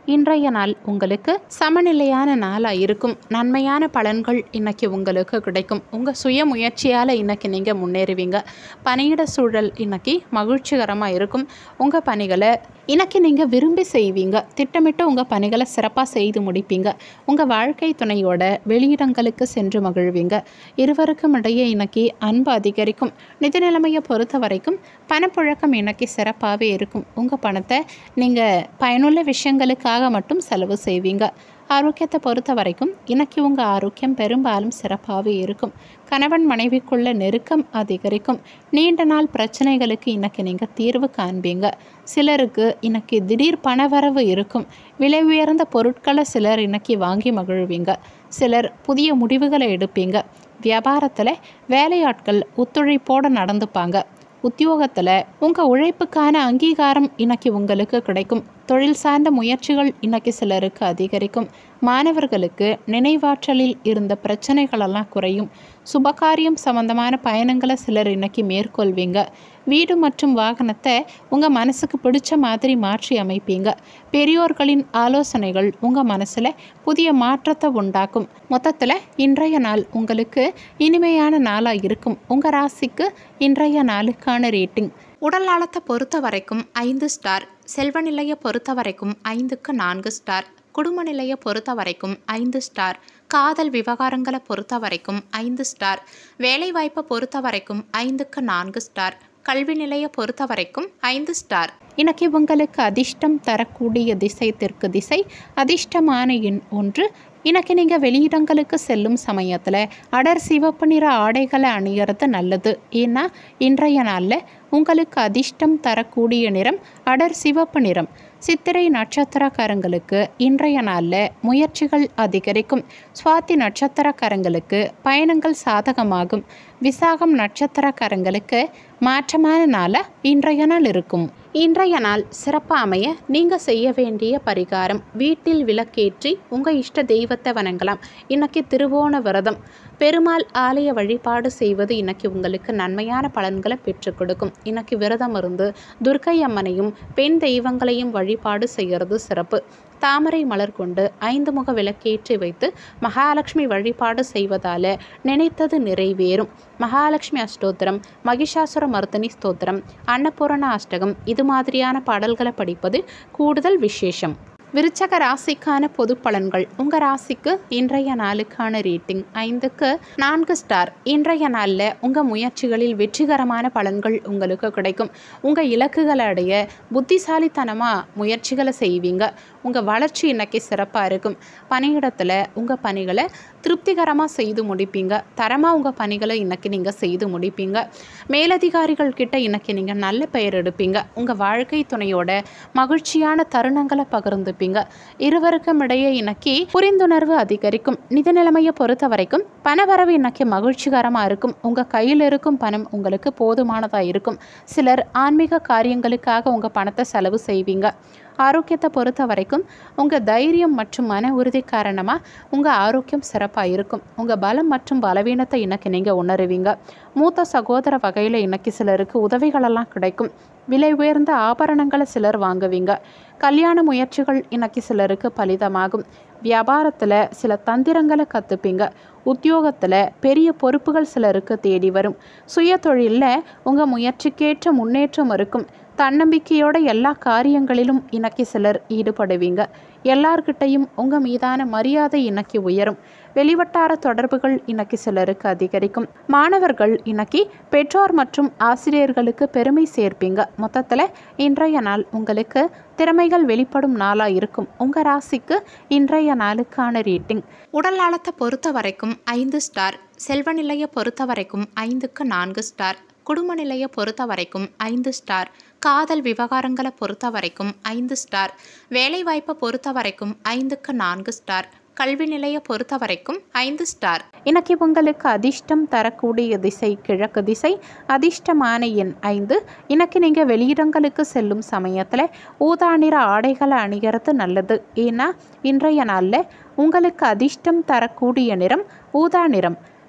இன்றைய நாள் உங்களுக்கு சமநிலையான நாளாக இருக்கும் நன்மையான பலன்கள் இன்னைக்கு உங்களுக்கு கிடைக்கும் உங்கள் சுய முயற்சியால் இன்னைக்கு நீங்கள் முன்னேறுவீங்க பணியிட சூழல் இன்னைக்கு மகிழ்ச்சிகரமாக இருக்கும் உங்கள் பணிகளை இன்னைக்கு நீங்கள் விரும்பி செய்வீங்க திட்டமிட்டு உங்கள் பணிகளை சிறப்பாக செய்து முடிப்பீங்க உங்கள் வாழ்க்கை துணையோட வெளியிடங்களுக்கு சென்று மகிழ்வீங்க இருவருக்கும் இடையே இன்னைக்கு அன்பு அதிகரிக்கும் நிதி நிலைமையை பொறுத்த வரைக்கும் பணப்புழக்கம் இன்னைக்கு சிறப்பாகவே இருக்கும் உங்கள் பணத்தை நீங்கள் பயனுள்ள விஷயங்களுக்காக மட்டும் செலவு செய்வீங்க ஆரோக்கியத்தை பொறுத்த வரைக்கும் இன்னைக்கு உங்கள் ஆரோக்கியம் பெரும்பாலும் சிறப்பாகவே இருக்கும் கணவன் மனைவிக்குள்ள நெருக்கம் அதிகரிக்கும் நீண்ட நாள் பிரச்சனைகளுக்கு இன்னைக்கு நீங்கள் தீர்வு காண்பீங்க சிலருக்கு இன்னைக்கு திடீர் பணவரவு இருக்கும் விலை உயர்ந்த பொருட்களை சிலர் இன்னைக்கு வாங்கி மகிழ்வீங்க சிலர் புதிய முடிவுகளை எடுப்பீங்க வியாபாரத்தில் வேலையாட்கள் ஒத்துழைப்போடு நடந்துப்பாங்க உத்தியோகத்தில் உங்கள் உழைப்புக்கான அங்கீகாரம் இன்னைக்கு உங்களுக்கு கிடைக்கும் தொழில் சார்ந்த முயற்சிகள் இன்னைக்கு சிலருக்கு அதிகரிக்கும் மாணவர்களுக்கு நினைவாற்றலில் இருந்த பிரச்சனைகளெல்லாம் குறையும் சுபகாரியம் சம்பந்தமான பயணங்களை சிலர் இன்னைக்கு மேற்கொள்வீங்க வீடு மற்றும் வாகனத்தை உங்கள் மனசுக்கு பிடிச்ச மாதிரி மாற்றி அமைப்பீங்க பெரியோர்களின் ஆலோசனைகள் உங்கள் மனசில் புதிய மாற்றத்தை உண்டாக்கும் மொத்தத்தில் இன்றைய நாள் உங்களுக்கு இனிமையான நாளாக இருக்கும் உங்கள் ராசிக்கு இன்றைய நாளுக்கான ரேட்டிங் உடல் நலத்தை பொறுத்த வரைக்கும் ஐந்து ஸ்டார் செல்வ நிலையை பொறுத்த வரைக்கும் ஐந்துக்கு நான்கு ஸ்டார் குடும்ப நிலையை பொறுத்த வரைக்கும் ஐந்து ஸ்டார் காதல் விவகாரங்களை பொறுத்த வரைக்கும் ஐந்து ஸ்டார் வேலைவாய்ப்பை பொறுத்த வரைக்கும் ஐந்துக்கு நான்கு ஸ்டார் கல்வி நிலையை பொறுத்த வரைக்கும் ஐந்து ஸ்டார் இன்னைக்கு உங்களுக்கு அதிர்ஷ்டம் தரக்கூடிய திசை தெற்கு திசை அதிர்ஷ்டமான எண் ஒன்று இன்னைக்கு நீங்கள் வெளியிடங்களுக்கு செல்லும் சமயத்தில் அடர் சிவப்பு நிற ஆடைகளை அணியறது நல்லது ஏன்னா இன்றைய நாளில் உங்களுக்கு அதிர்ஷ்டம் தரக்கூடிய நிறம் அடர் சிவப்பு நிறம் சித்திரை நட்சத்திரக்காரங்களுக்கு இன்றைய நாளில் முயற்சிகள் அதிகரிக்கும் சுவாதி நட்சத்திரக்காரங்களுக்கு பயணங்கள் சாதகமாகும் விசாகம் நட்சத்திரக்காரங்களுக்கு மாற்றமான நாளாக இன்றைய நாள் இருக்கும் இன்றைய நாள் சிறப்பாக அமைய நீங்கள் செய்ய வேண்டிய பரிகாரம் வீட்டில் விளக்கேற்றி உங்கள் இஷ்ட தெய்வத்தை வணங்கலாம் இன்னைக்கு திருவோண விரதம் பெருமாள் ஆலய வழிபாடு செய்வது இன்னைக்கு உங்களுக்கு நன்மையான பலன்களை பெற்றுக் கொடுக்கும் இன்னைக்கு விரதம் இருந்து துர்க்கை அம்மனையும் பெண் தெய்வங்களையும் வழிபாடு செய்கிறது சிறப்பு தாமரை மலர் கொண்டு ஐந்து முக விளக்கேற்றி வைத்து மகாலட்சுமி வழிபாடு செய்வதால நினைத்தது நிறைவேறும் மகாலட்சுமி அஷ்டோத்திரம் மகிஷாசுர மர்தனி ஸ்தோத்திரம் அன்னபூரண அஷ்டகம் இது மாதிரியான பாடல்களை படிப்பது கூடுதல் விசேஷம் விருச்சக ராசிக்கான பொது பலன்கள் உங்கள் ராசிக்கு இன்றைய நாளுக்கான ரேட்டிங் ஐந்துக்கு நான்கு ஸ்டார் இன்றைய நாளில் உங்கள் முயற்சிகளில் வெற்றிகரமான பலன்கள் உங்களுக்கு கிடைக்கும் உங்கள் இலக்குகளை அடைய புத்திசாலித்தனமாக முயற்சிகளை செய்வீங்க உங்கள் வளர்ச்சி இன்னைக்கு சிறப்பாக இருக்கும் பணியிடத்தில் உங்கள் பணிகளை திருப்திகரமாக செய்து முடிப்பீங்க தரமாக உங்கள் பணிகளை இன்னைக்கு நீங்கள் செய்து முடிப்பீங்க மேலதிகாரிகள் கிட்ட இன்னைக்கு நீங்கள் நல்ல பெயர் எடுப்பீங்க உங்கள் வாழ்க்கை துணையோட மகிழ்ச்சியான தருணங்களை பகிர்ந்துப்பீங்க இருவருக்கும் இடையே இன்னைக்கு புரிந்துணர்வு அதிகரிக்கும் நிதி நிலைமையை பொறுத்த வரைக்கும் பணவரவு இன்னைக்கு மகிழ்ச்சிகரமாக இருக்கும் உங்கள் கையில் இருக்கும் பணம் உங்களுக்கு போதுமானதாக இருக்கும் சிலர் ஆன்மீக காரியங்களுக்காக உங்கள் பணத்தை செலவு செய்வீங்க ஆரோக்கியத்தை பொறுத்த வரைக்கும் உங்கள் தைரியம் மற்றும் மன உறுதி காரணமாக உங்கள் ஆரோக்கியம் சிறப்பாக இருக்கும் உங்கள் பலம் மற்றும் பலவீனத்தை இன்னைக்கு நீங்கள் உணருவீங்க மூத்த சகோதர வகையில் இன்னைக்கு சிலருக்கு உதவிகளெல்லாம் கிடைக்கும் விலை உயர்ந்த ஆபரணங்களை சிலர் வாங்குவீங்க கல்யாண முயற்சிகள் இன்னைக்கு சிலருக்கு பலிதமாகும் வியாபாரத்தில் சில தந்திரங்களை கற்றுப்பீங்க உத்தியோகத்தில் பெரிய பொறுப்புகள் சிலருக்கு தேடி வரும் சுய தொழிலில் உங்கள் முயற்சிக்கேற்ற முன்னேற்றம் இருக்கும் தன்னம்பிக்கையோட எல்லா காரியங்களிலும் இன்னைக்கு சிலர் ஈடுபடுவீங்க எல்லார்கிட்டையும் உங்கள் மீதான மரியாதை இன்னைக்கு உயரும் வெளிவட்டார தொடர்புகள் இன்னைக்கு சிலருக்கு அதிகரிக்கும் மாணவர்கள் இன்னைக்கு பெற்றோர் மற்றும் ஆசிரியர்களுக்கு பெருமை சேர்ப்பீங்க மொத்தத்தில் இன்றைய நாள் உங்களுக்கு திறமைகள் வெளிப்படும் நாளாக இருக்கும் உங்கள் ராசிக்கு இன்றைய நாளுக்கான ரேட்டிங் உடல் நலத்தை பொறுத்த வரைக்கும் ஐந்து ஸ்டார் செல்வ நிலையை பொறுத்த வரைக்கும் ஐந்துக்கு நான்கு ஸ்டார் குடும்ப நிலையை பொறுத்த வரைக்கும் ஐந்து ஸ்டார் காதல் விவகாரங்களை பொறுத்த வரைக்கும் ஐந்து ஸ்டார் வேலைவாய்ப்பை பொறுத்த வரைக்கும் ஐந்துக்கு நான்கு ஸ்டார் கல்வி நிலையை பொறுத்த வரைக்கும் ஐந்து ஸ்டார் இன்னைக்கு உங்களுக்கு அதிர்ஷ்டம் தரக்கூடிய திசை கிழக்கு திசை அதிர்ஷ்டமான எண் ஐந்து இன்னைக்கு நீங்கள் வெளியிடங்களுக்கு செல்லும் சமயத்தில் ஊதா நிற ஆடைகளை அணிகிறது நல்லது ஏன்னா இன்றைய நாளில் உங்களுக்கு அதிர்ஷ்டம் தரக்கூடிய நிறம் ஊதா நிறம்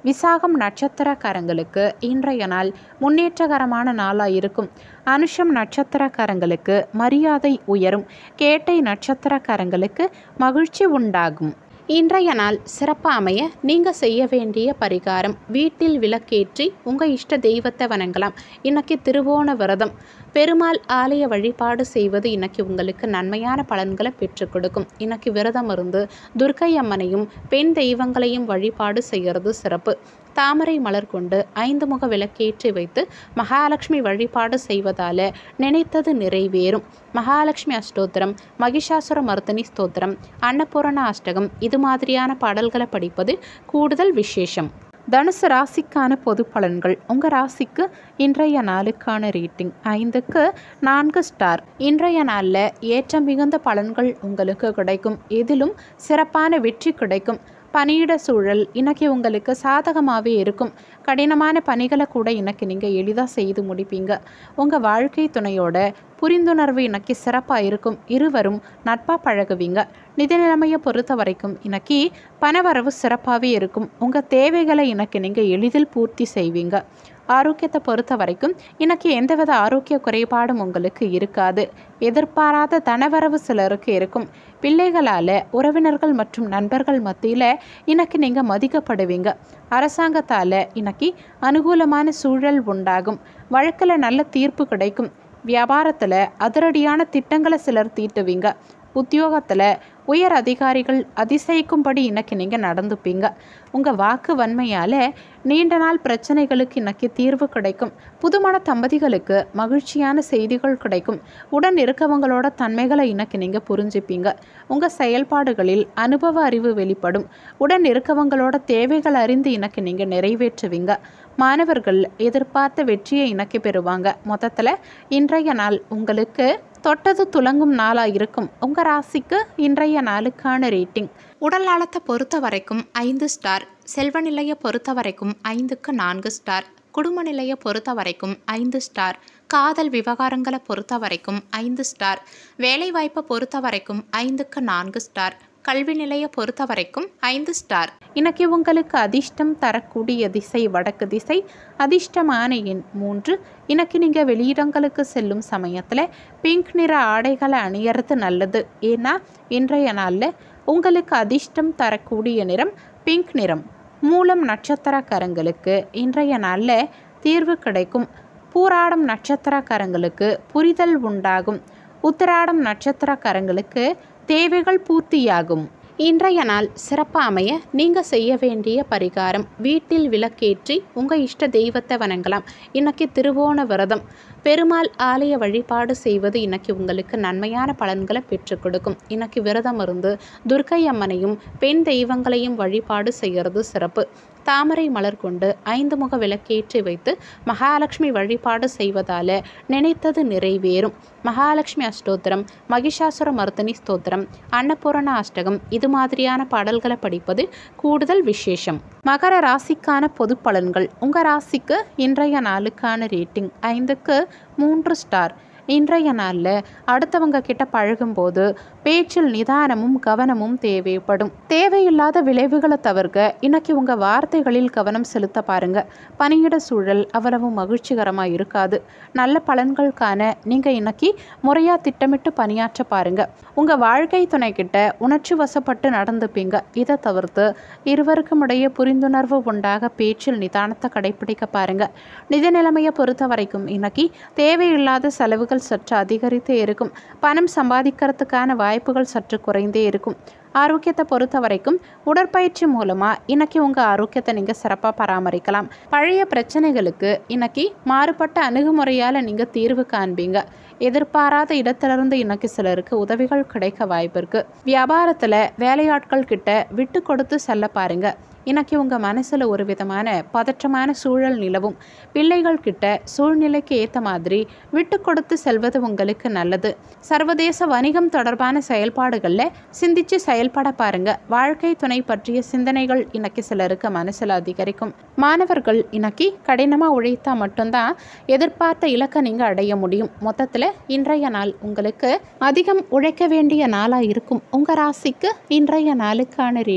விசாகம் நட்சத்திரக்காரங்களுக்கு இன்றைய நாள் முன்னேற்றகரமான நாளாக இருக்கும் அனுஷம் நட்சத்திரக்காரங்களுக்கு மரியாதை உயரும் கேட்டை நட்சத்திரக்காரங்களுக்கு மகிழ்ச்சி உண்டாகும் இன்றைய நாள் சிறப்பாக அமைய நீங்கள் செய்ய வேண்டிய பரிகாரம் வீட்டில் விளக்கேற்றி உங்கள் இஷ்ட தெய்வத்தை வணங்கலாம் இன்னைக்கு திருவோண விரதம் பெருமாள் ஆலய வழிபாடு செய்வது இன்னைக்கு உங்களுக்கு நன்மையான பலன்களை பெற்றுக் கொடுக்கும் இன்னைக்கு விரதம் இருந்து துர்க்கை அம்மனையும் பெண் தெய்வங்களையும் வழிபாடு செய்கிறது சிறப்பு தாமரை மலர் கொண்டு ஐந்து முக விளக்கேற்றி வைத்து மகாலட்சுமி வழிபாடு செய்வதால நினைத்தது நிறைவேறும் மகாலட்சுமி அஷ்டோத்திரம் மகிஷாசுர மர்தனி ஸ்தோத்திரம் அன்னபூரண அஷ்டகம் இது மாதிரியான பாடல்களை படிப்பது கூடுதல் விசேஷம் தனுசு ராசிக்கான பொது பலன்கள் உங்கள் ராசிக்கு இன்றைய நாளுக்கான ரேட்டிங் ஐந்துக்கு நான்கு ஸ்டார் இன்றைய நாளில் ஏற்றம் மிகுந்த பலன்கள் உங்களுக்கு கிடைக்கும் எதிலும் சிறப்பான வெற்றி கிடைக்கும் பணியிட சூழல் இன்னைக்கு உங்களுக்கு சாதகமாகவே இருக்கும் கடினமான பணிகளை கூட இன்னைக்கு நீங்கள் எளிதாக செய்து முடிப்பீங்க உங்கள் வாழ்க்கை துணையோட புரிந்துணர்வு இன்னைக்கு சிறப்பாக இருக்கும் இருவரும் நட்பாக பழகுவீங்க நிதி நிலைமையை பொறுத்த வரைக்கும் இன்னைக்கு பணவரவு சிறப்பாகவே இருக்கும் உங்கள் தேவைகளை இன்னைக்கு நீங்கள் எளிதில் பூர்த்தி செய்வீங்க ஆரோக்கியத்தை பொறுத்த வரைக்கும் இன்னைக்கு எந்தவித ஆரோக்கிய குறைபாடும் உங்களுக்கு இருக்காது எதிர்பாராத தனவரவு சிலருக்கு இருக்கும் பிள்ளைகளால் உறவினர்கள் மற்றும் நண்பர்கள் மத்தியில் இன்னைக்கு நீங்கள் மதிக்கப்படுவீங்க அரசாங்கத்தால் இன்னைக்கு அனுகூலமான சூழல் உண்டாகும் வழக்கில் நல்ல தீர்ப்பு கிடைக்கும் வியாபாரத்தில் அதிரடியான திட்டங்களை சிலர் தீட்டுவீங்க உத்தியோகத்தில் உயர் அதிகாரிகள் அதிசயிக்கும்படி இன்னைக்கு நீங்கள் நடந்துப்பீங்க உங்கள் வாக்கு வன்மையால் நீண்ட நாள் பிரச்சனைகளுக்கு இன்னைக்கு தீர்வு கிடைக்கும் புதுமண தம்பதிகளுக்கு மகிழ்ச்சியான செய்திகள் கிடைக்கும் உடன் இருக்கவங்களோட தன்மைகளை இன்னைக்கு நீங்கள் புரிஞ்சுப்பீங்க உங்கள் செயல்பாடுகளில் அனுபவ அறிவு வெளிப்படும் உடன் இருக்கவங்களோட தேவைகள் அறிந்து இன்னைக்கு நீங்கள் நிறைவேற்றுவீங்க மாணவர்கள் எதிர்பார்த்த வெற்றியை இன்னைக்கு பெறுவாங்க மொத்தத்தில் இன்றைய நாள் உங்களுக்கு தொட்டது துலங்கும் நாளாக இருக்கும் உங்கள் ராசிக்கு இன்றைய நாளுக்கான ரேட்டிங் உடல் நலத்தை பொறுத்த வரைக்கும் ஐந்து ஸ்டார் செல்வ நிலையை பொறுத்த வரைக்கும் ஐந்துக்கு நான்கு ஸ்டார் குடும்ப நிலையை பொறுத்த வரைக்கும் ஐந்து ஸ்டார் காதல் விவகாரங்களை பொறுத்த வரைக்கும் ஐந்து ஸ்டார் வேலைவாய்ப்பை பொறுத்த வரைக்கும் ஐந்துக்கு நான்கு ஸ்டார் கல்வி நிலையை பொறுத்த வரைக்கும் ஐந்து ஸ்டார் இன்னைக்கு உங்களுக்கு அதிர்ஷ்டம் தரக்கூடிய திசை வடக்கு திசை அதிர்ஷ்டமான எண் மூன்று இன்னைக்கு நீங்கள் வெளியிடங்களுக்கு செல்லும் சமயத்தில் பிங்க் நிற ஆடைகளை அணியறது நல்லது ஏன்னா இன்றைய நாளில் உங்களுக்கு அதிர்ஷ்டம் தரக்கூடிய நிறம் பிங்க் நிறம் மூலம் நட்சத்திரக்காரங்களுக்கு இன்றைய நாளில் தீர்வு கிடைக்கும் பூராடம் நட்சத்திரக்காரங்களுக்கு புரிதல் உண்டாகும் உத்திராடம் நட்சத்திரக்காரங்களுக்கு தேவைகள் பூர்த்தியாகும் இன்றைய நாள் சிறப்பாக அமைய நீங்கள் செய்ய வேண்டிய பரிகாரம் வீட்டில் விளக்கேற்றி உங்கள் இஷ்ட தெய்வத்தை வணங்கலாம் இன்னைக்கு திருவோண விரதம் பெருமாள் ஆலய வழிபாடு செய்வது இன்னைக்கு உங்களுக்கு நன்மையான பலன்களை பெற்றுக் கொடுக்கும் இன்னைக்கு விரதம் இருந்து துர்க்கை அம்மனையும் பெண் தெய்வங்களையும் வழிபாடு செய்கிறது சிறப்பு தாமரை மலர் கொண்டு ஐந்து முக விளக்கேற்றி வைத்து மகாலட்சுமி வழிபாடு செய்வதால நினைத்தது நிறைவேறும் மகாலட்சுமி அஷ்டோத்திரம் மகிஷாசுர மர்தனி ஸ்தோத்திரம் அன்னபூரண அஷ்டகம் இது மாதிரியான பாடல்களை படிப்பது கூடுதல் விசேஷம் மகர ராசிக்கான பொது பலன்கள் உங்கள் ராசிக்கு இன்றைய நாளுக்கான ரேட்டிங் ஐந்துக்கு மூன்று ஸ்டார் இன்றைய நாளில் அடுத்தவங்க கிட்ட பழகும்போது பேச்சில் நிதானமும் கவனமும் தேவைப்படும் தேவையில்லாத விளைவுகளை தவிர்க்க இன்னைக்கு உங்கள் வார்த்தைகளில் கவனம் செலுத்த பாருங்க பணியிட சூழல் அவ்வளவு மகிழ்ச்சிகரமாக இருக்காது நல்ல பலன்கள் காண நீங்கள் இன்னைக்கு முறையாக திட்டமிட்டு பணியாற்ற பாருங்க உங்கள் வாழ்க்கை துணை கிட்ட உணர்ச்சி வசப்பட்டு நடந்துப்பீங்க இதை தவிர்த்து இருவருக்கும் இடையே புரிந்துணர்வு உண்டாக பேச்சில் நிதானத்தை கடைபிடிக்க பாருங்க நிதி நிலைமையை பொறுத்த வரைக்கும் இன்னைக்கு தேவையில்லாத செலவுகள் சற்று அதிகரித்தே இருக்கும் பணம் சம்பாதிக்கிறதுக்கான வாய்ப்புகள் சற்று குறைந்தே இருக்கும் ஆரோக்கியத்தை பொறுத்த வரைக்கும் உடற்பயிற்சி மூலமாக இன்னைக்கு உங்கள் ஆரோக்கியத்தை நீங்கள் சிறப்பாக பராமரிக்கலாம் பழைய பிரச்சனைகளுக்கு இன்னைக்கு மாறுபட்ட அணுகுமுறையால் நீங்கள் தீர்வு காண்பீங்க எதிர்பாராத இடத்திலிருந்து இன்னைக்கு சிலருக்கு உதவிகள் கிடைக்க வாய்ப்பு இருக்கு வியாபாரத்தில் வேலையாட்கள் கிட்ட விட்டு கொடுத்து செல்ல பாருங்க இன்னைக்கு உங்கள் மனசில் ஒரு விதமான பதற்றமான சூழல் நிலவும் பிள்ளைகள் கிட்ட சூழ்நிலைக்கு ஏற்ற மாதிரி விட்டு கொடுத்து செல்வது உங்களுக்கு நல்லது சர்வதேச வணிகம் தொடர்பான செயல்பாடுகளில் சிந்திச்சு செயல்பட பாருங்க வாழ்க்கை துணை பற்றிய சிந்தனைகள் இன்னைக்கு சிலருக்கு மனசில் அதிகரிக்கும் மாணவர்கள் இன்னைக்கு கடினமாக உழைத்தா மட்டும்தான் எதிர்பார்த்த இலக்கை நீங்கள் அடைய முடியும் மொத்தத்தில் இன்றைய நாள் உங்களுக்கு அதிகம் உழைக்க வேண்டிய நாளாக இருக்கும் உங்கள் ராசிக்கு இன்றைய நாளுக்கான ரேட்டிங்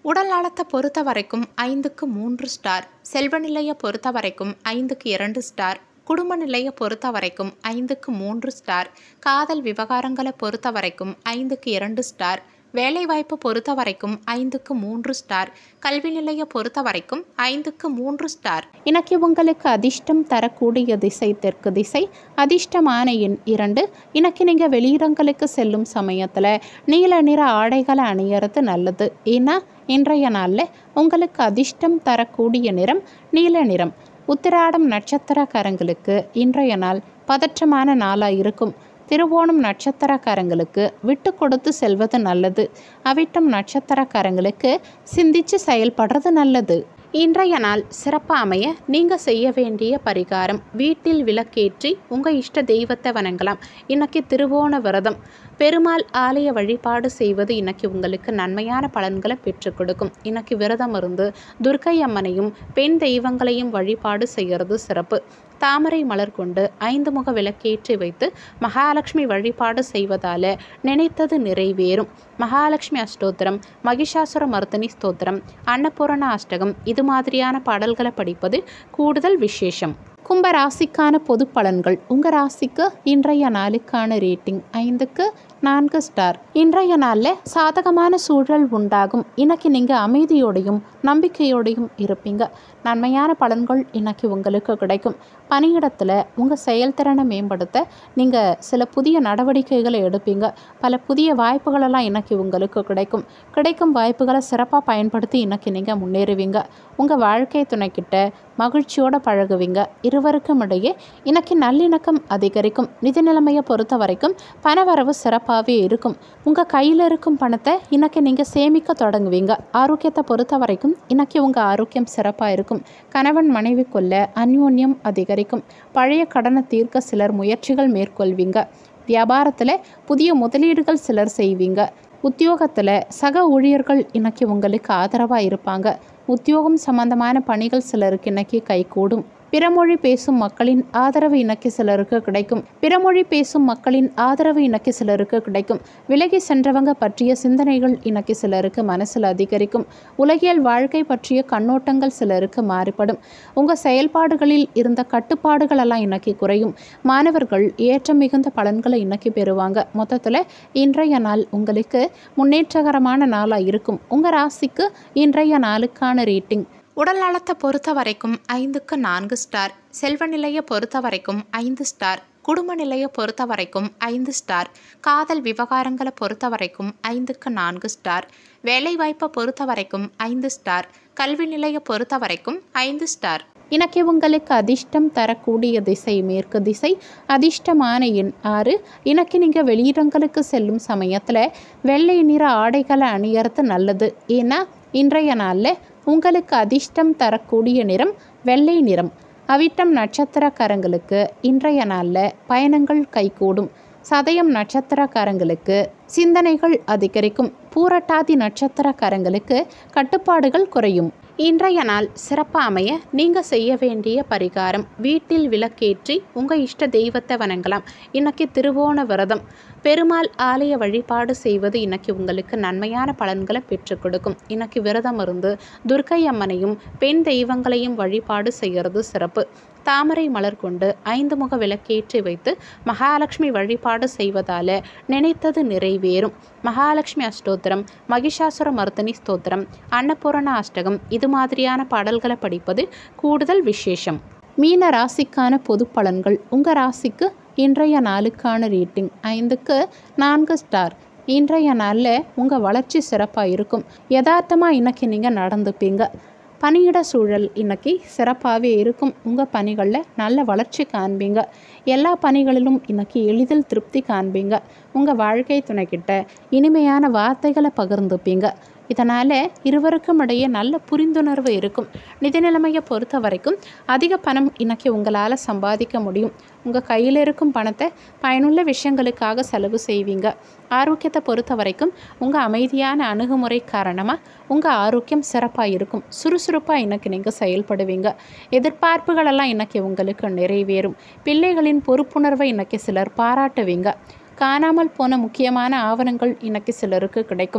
உடல் நலத்தை பொறுத்த வரைக்கும் ஐந்துக்கு மூன்று ஸ்டார் செல்வ நிலையை பொறுத்த வரைக்கும் ஐந்துக்கு இரண்டு ஸ்டார் குடும்ப நிலையை பொறுத்த வரைக்கும் ஐந்துக்கு மூன்று ஸ்டார் காதல் விவகாரங்களை பொறுத்த வரைக்கும் ஐந்துக்கு இரண்டு ஸ்டார் வேலைவாய்ப்பு பொறுத்த வரைக்கும் ஐந்துக்கு மூன்று ஸ்டார் கல்வி நிலையை பொறுத்த வரைக்கும் ஐந்துக்கு மூன்று ஸ்டார் இன்னைக்கு உங்களுக்கு அதிர்ஷ்டம் தரக்கூடிய திசை தெற்கு திசை அதிர்ஷ்டமான எண் இரண்டு இன்னைக்கு நீங்கள் வெளியிடங்களுக்கு செல்லும் சமயத்தில் நீல நிற ஆடைகளை அணியறது நல்லது ஏன்னா இன்றைய நாளில் உங்களுக்கு அதிர்ஷ்டம் தரக்கூடிய நிறம் நீல நிறம் உத்திராடம் நட்சத்திரக்காரங்களுக்கு இன்றைய நாள் பதற்றமான நாளாக இருக்கும் திருவோணம் நட்சத்திரக்காரங்களுக்கு விட்டு கொடுத்து செல்வது நல்லது அவிட்டம் நட்சத்திரக்காரங்களுக்கு சிந்திச்சு செயல்படுறது நல்லது இன்றைய நாள் சிறப்பாக அமைய நீங்கள் செய்ய வேண்டிய பரிகாரம் வீட்டில் விளக்கேற்றி உங்கள் இஷ்ட தெய்வத்தை வணங்கலாம் இன்னைக்கு திருவோண விரதம் பெருமாள் ஆலய வழிபாடு செய்வது இன்னைக்கு உங்களுக்கு நன்மையான பலன்களை பெற்றுக் கொடுக்கும் இன்னைக்கு விரதம் இருந்து துர்க்கை அம்மனையும் பெண் தெய்வங்களையும் வழிபாடு செய்கிறது சிறப்பு தாமரை மலர் கொண்டு ஐந்து முக விளக்கேற்றி வைத்து மகாலட்சுமி வழிபாடு செய்வதால நினைத்தது நிறைவேறும் மகாலட்சுமி அஷ்டோத்திரம் மகிஷாசுர மர்த்தினி ஸ்தோத்திரம் அன்னபூரண அஷ்டகம் இது மாதிரியான பாடல்களை படிப்பது கூடுதல் விசேஷம் கும்ப ராசிக்கான பொது பலன்கள் உங்கள் ராசிக்கு இன்றைய நாளுக்கான ரேட்டிங் ஐந்துக்கு நான்கு ஸ்டார் இன்றைய நாளில் சாதகமான சூழல் உண்டாகும் இன்னைக்கு நீங்கள் அமைதியோடையும் நம்பிக்கையோடையும் இருப்பீங்க நன்மையான பலன்கள் இன்னைக்கு உங்களுக்கு கிடைக்கும் பணியிடத்தில் உங்கள் செயல்திறனை மேம்படுத்த நீங்கள் சில புதிய நடவடிக்கைகளை எடுப்பீங்க பல புதிய வாய்ப்புகளெல்லாம் இன்னைக்கு உங்களுக்கு கிடைக்கும் கிடைக்கும் வாய்ப்புகளை சிறப்பாக பயன்படுத்தி இன்னைக்கு நீங்கள் முன்னேறுவீங்க உங்கள் வாழ்க்கை துணைக்கிட்ட மகிழ்ச்சியோட பழகுவீங்க இருவருக்கும் இடையே இன்னைக்கு நல்லிணக்கம் அதிகரிக்கும் நிதி நிலைமையை பொறுத்த வரைக்கும் பணவரவு சிறப்பாகவே இருக்கும் உங்கள் கையில் இருக்கும் பணத்தை இன்னைக்கு நீங்கள் சேமிக்க தொடங்குவீங்க ஆரோக்கியத்தை பொறுத்த வரைக்கும் இன்னைக்கு உங்கள் ஆரோக்கியம் சிறப்பாக இருக்கும் கணவன் மனைவிக்குள்ள அந்யோன்யம் அதிகரிக்கும் பழைய கடனை தீர்க்க சிலர் முயற்சிகள் மேற்கொள்வீங்க வியாபாரத்தில் புதிய முதலீடுகள் சிலர் செய்வீங்க உத்தியோகத்தில் சக ஊழியர்கள் இன்னைக்கு உங்களுக்கு ஆதரவாக இருப்பாங்க உத்தியோகம் சம்பந்தமான பணிகள் சிலருக்கு இன்னைக்கு கைகூடும் பிறமொழி பேசும் மக்களின் ஆதரவு இன்னைக்கு சிலருக்கு கிடைக்கும் பிறமொழி பேசும் மக்களின் ஆதரவு இன்னைக்கு சிலருக்கு கிடைக்கும் விலகி சென்றவங்க பற்றிய சிந்தனைகள் இன்னைக்கு சிலருக்கு மனசில் அதிகரிக்கும் உலகியல் வாழ்க்கை பற்றிய கண்ணோட்டங்கள் சிலருக்கு மாறுபடும் உங்கள் செயல்பாடுகளில் இருந்த கட்டுப்பாடுகள் எல்லாம் இன்னைக்கு குறையும் மாணவர்கள் ஏற்றம் மிகுந்த பலன்களை இன்னைக்கு பெறுவாங்க மொத்தத்தில் இன்றைய நாள் உங்களுக்கு முன்னேற்றகரமான நாளாக இருக்கும் உங்கள் ராசிக்கு இன்றைய நாளுக்கான ரேட்டிங் உடல் நலத்தை பொறுத்த வரைக்கும் ஐந்துக்கு நான்கு ஸ்டார் செல்வ நிலையை பொறுத்த வரைக்கும் ஐந்து ஸ்டார் குடும்ப நிலையை பொறுத்த வரைக்கும் ஐந்து ஸ்டார் காதல் விவகாரங்களை பொறுத்த வரைக்கும் ஐந்துக்கு நான்கு ஸ்டார் வேலைவாய்ப்பை பொறுத்த வரைக்கும் ஐந்து ஸ்டார் கல்வி நிலையை பொறுத்த வரைக்கும் ஐந்து ஸ்டார் இன்னைக்கு உங்களுக்கு அதிர்ஷ்டம் தரக்கூடிய திசை மேற்கு திசை அதிர்ஷ்டமான எண் ஆறு இன்னைக்கு நீங்கள் வெளியிடங்களுக்கு செல்லும் சமயத்தில் வெள்ளை நிற ஆடைகளை அணியறது நல்லது ஏன்னா இன்றைய நாளில் உங்களுக்கு அதிர்ஷ்டம் தரக்கூடிய நிறம் வெள்ளை நிறம் அவிட்டம் நட்சத்திரக்காரங்களுக்கு இன்றைய நாளில் பயணங்கள் கைகூடும் சதயம் நட்சத்திரக்காரங்களுக்கு சிந்தனைகள் அதிகரிக்கும் பூரட்டாதி நட்சத்திரக்காரங்களுக்கு கட்டுப்பாடுகள் குறையும் இன்றைய நாள் சிறப்பாக அமைய நீங்கள் செய்ய வேண்டிய பரிகாரம் வீட்டில் விளக்கேற்றி உங்கள் இஷ்ட தெய்வத்தை வணங்கலாம் இன்னைக்கு திருவோண விரதம் பெருமாள் ஆலய வழிபாடு செய்வது இன்னைக்கு உங்களுக்கு நன்மையான பலன்களை பெற்றுக் கொடுக்கும் இன்னைக்கு விரதம் இருந்து துர்க்கை அம்மனையும் பெண் தெய்வங்களையும் வழிபாடு செய்கிறது சிறப்பு தாமரை மலர் கொண்டு ஐந்து முக விளக்கேற்றி வைத்து மகாலட்சுமி வழிபாடு செய்வதால நினைத்தது நிறைவேறும் மகாலட்சுமி அஷ்டோத்திரம் மகிஷாசுர மர்த்தினி ஸ்தோத்திரம் அன்னபூரண அஷ்டகம் இது மாதிரியான பாடல்களை படிப்பது கூடுதல் விசேஷம் மீன ராசிக்கான பொது பலன்கள் உங்கள் ராசிக்கு இன்றைய நாளுக்கான ரேட்டிங் ஐந்துக்கு நான்கு ஸ்டார் இன்றைய நாளில் உங்கள் வளர்ச்சி சிறப்பாக இருக்கும் யதார்த்தமாக இன்னைக்கு நீங்கள் நடந்துப்பீங்க பணியிட சூழல் இன்னைக்கு சிறப்பாகவே இருக்கும் உங்கள் பணிகளில் நல்ல வளர்ச்சி காண்பீங்க எல்லா பணிகளிலும் இன்னைக்கு எளிதில் திருப்தி காண்பீங்க உங்கள் வாழ்க்கை துணைக்கிட்ட இனிமையான வார்த்தைகளை பகிர்ந்துப்பீங்க இதனால் இருவருக்கும் இடையே நல்ல புரிந்துணர்வு இருக்கும் நிதி நிலைமையை பொறுத்த வரைக்கும் அதிக பணம் இன்னைக்கு உங்களால் சம்பாதிக்க முடியும் உங்கள் கையில் இருக்கும் பணத்தை பயனுள்ள விஷயங்களுக்காக செலவு செய்வீங்க ஆரோக்கியத்தை பொறுத்த வரைக்கும் உங்கள் அமைதியான அணுகுமுறை காரணமாக உங்கள் ஆரோக்கியம் சிறப்பாக இருக்கும் சுறுசுறுப்பாக இன்னைக்கு நீங்கள் செயல்படுவீங்க எதிர்பார்ப்புகளெல்லாம் இன்னைக்கு உங்களுக்கு நிறைவேறும் பிள்ளைகளின் பொறுப்புணர்வை இன்னைக்கு சிலர் பாராட்டுவீங்க காணாமல் போன முக்கியமான ஆவணங்கள் இன்னைக்கு சிலருக்கு கிடைக்கும்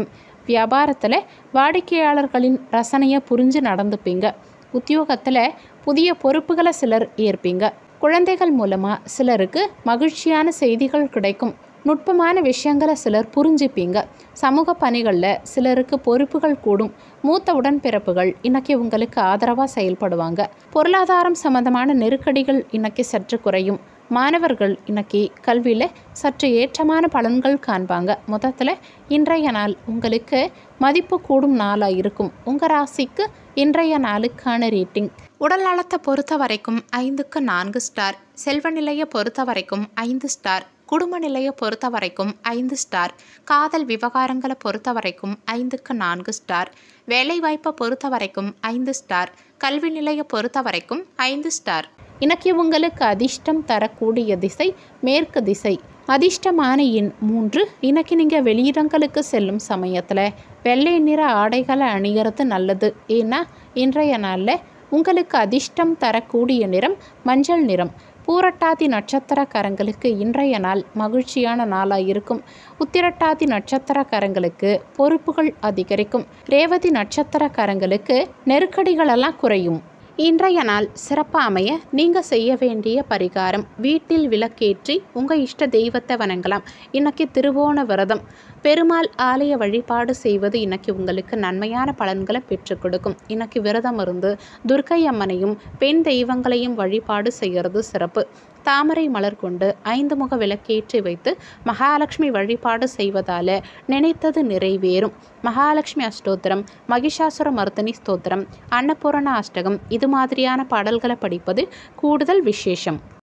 வியாபாரத்தில் வாடிக்கையாளர்களின் ரசனையை புரிஞ்சு நடந்துப்பீங்க உத்தியோகத்தில் புதிய பொறுப்புகளை சிலர் ஏற்பீங்க குழந்தைகள் மூலமாக சிலருக்கு மகிழ்ச்சியான செய்திகள் கிடைக்கும் நுட்பமான விஷயங்களை சிலர் புரிஞ்சுப்பீங்க சமூக பணிகளில் சிலருக்கு பொறுப்புகள் கூடும் மூத்த உடன்பிறப்புகள் இன்னைக்கு உங்களுக்கு ஆதரவாக செயல்படுவாங்க பொருளாதாரம் சம்பந்தமான நெருக்கடிகள் இன்னைக்கு சற்று குறையும் மாணவர்கள் இன்னைக்கு கல்வியில் சற்று ஏற்றமான பலன்கள் காண்பாங்க மொத்தத்தில் இன்றைய நாள் உங்களுக்கு மதிப்பு கூடும் நாளாக இருக்கும் உங்கள் ராசிக்கு இன்றைய நாளுக்கான ரேட்டிங் உடல் நலத்தை பொறுத்த வரைக்கும் ஐந்துக்கு நான்கு ஸ்டார் செல்வ நிலையை பொறுத்த வரைக்கும் ஐந்து ஸ்டார் குடும்ப நிலையை பொறுத்த வரைக்கும் ஐந்து ஸ்டார் காதல் விவகாரங்களை பொறுத்த வரைக்கும் ஐந்துக்கு நான்கு ஸ்டார் வேலைவாய்ப்பை பொறுத்த வரைக்கும் ஐந்து ஸ்டார் கல்வி நிலையை பொறுத்த வரைக்கும் ஐந்து ஸ்டார் இன்னைக்கு உங்களுக்கு அதிர்ஷ்டம் தரக்கூடிய திசை மேற்கு திசை அதிர்ஷ்டமான எண் மூன்று இன்னைக்கு நீங்கள் வெளியிடங்களுக்கு செல்லும் சமயத்தில் வெள்ளை நிற ஆடைகளை அணிகிறது நல்லது ஏன்னா இன்றைய நாளில் உங்களுக்கு அதிர்ஷ்டம் தரக்கூடிய நிறம் மஞ்சள் நிறம் பூரட்டாதி நட்சத்திரக்காரங்களுக்கு இன்றைய நாள் மகிழ்ச்சியான நாளாக இருக்கும் உத்திரட்டாதி நட்சத்திரக்காரங்களுக்கு பொறுப்புகள் அதிகரிக்கும் ரேவதி நட்சத்திரக்காரங்களுக்கு நெருக்கடிகளெல்லாம் குறையும் இன்றைய நாள் சிறப்பாக அமைய நீங்கள் செய்ய வேண்டிய பரிகாரம் வீட்டில் விளக்கேற்றி உங்கள் இஷ்ட தெய்வத்தை வணங்கலாம் இன்னைக்கு திருவோண விரதம் பெருமாள் ஆலய வழிபாடு செய்வது இன்னைக்கு உங்களுக்கு நன்மையான பலன்களை பெற்றுக் கொடுக்கும் இன்னைக்கு விரதம் இருந்து துர்க்கை அம்மனையும் பெண் தெய்வங்களையும் வழிபாடு செய்கிறது சிறப்பு தாமரை மலர் கொண்டு ஐந்து முக விளக்கேற்றி வைத்து மகாலட்சுமி வழிபாடு செய்வதால் நினைத்தது நிறைவேறும் மகாலட்சுமி அஷ்டோத்திரம் மகிஷாசுர மர்தனி ஸ்தோத்திரம் அன்னபூரண அஷ்டகம் இது மாதிரியான பாடல்களை படிப்பது கூடுதல் விசேஷம்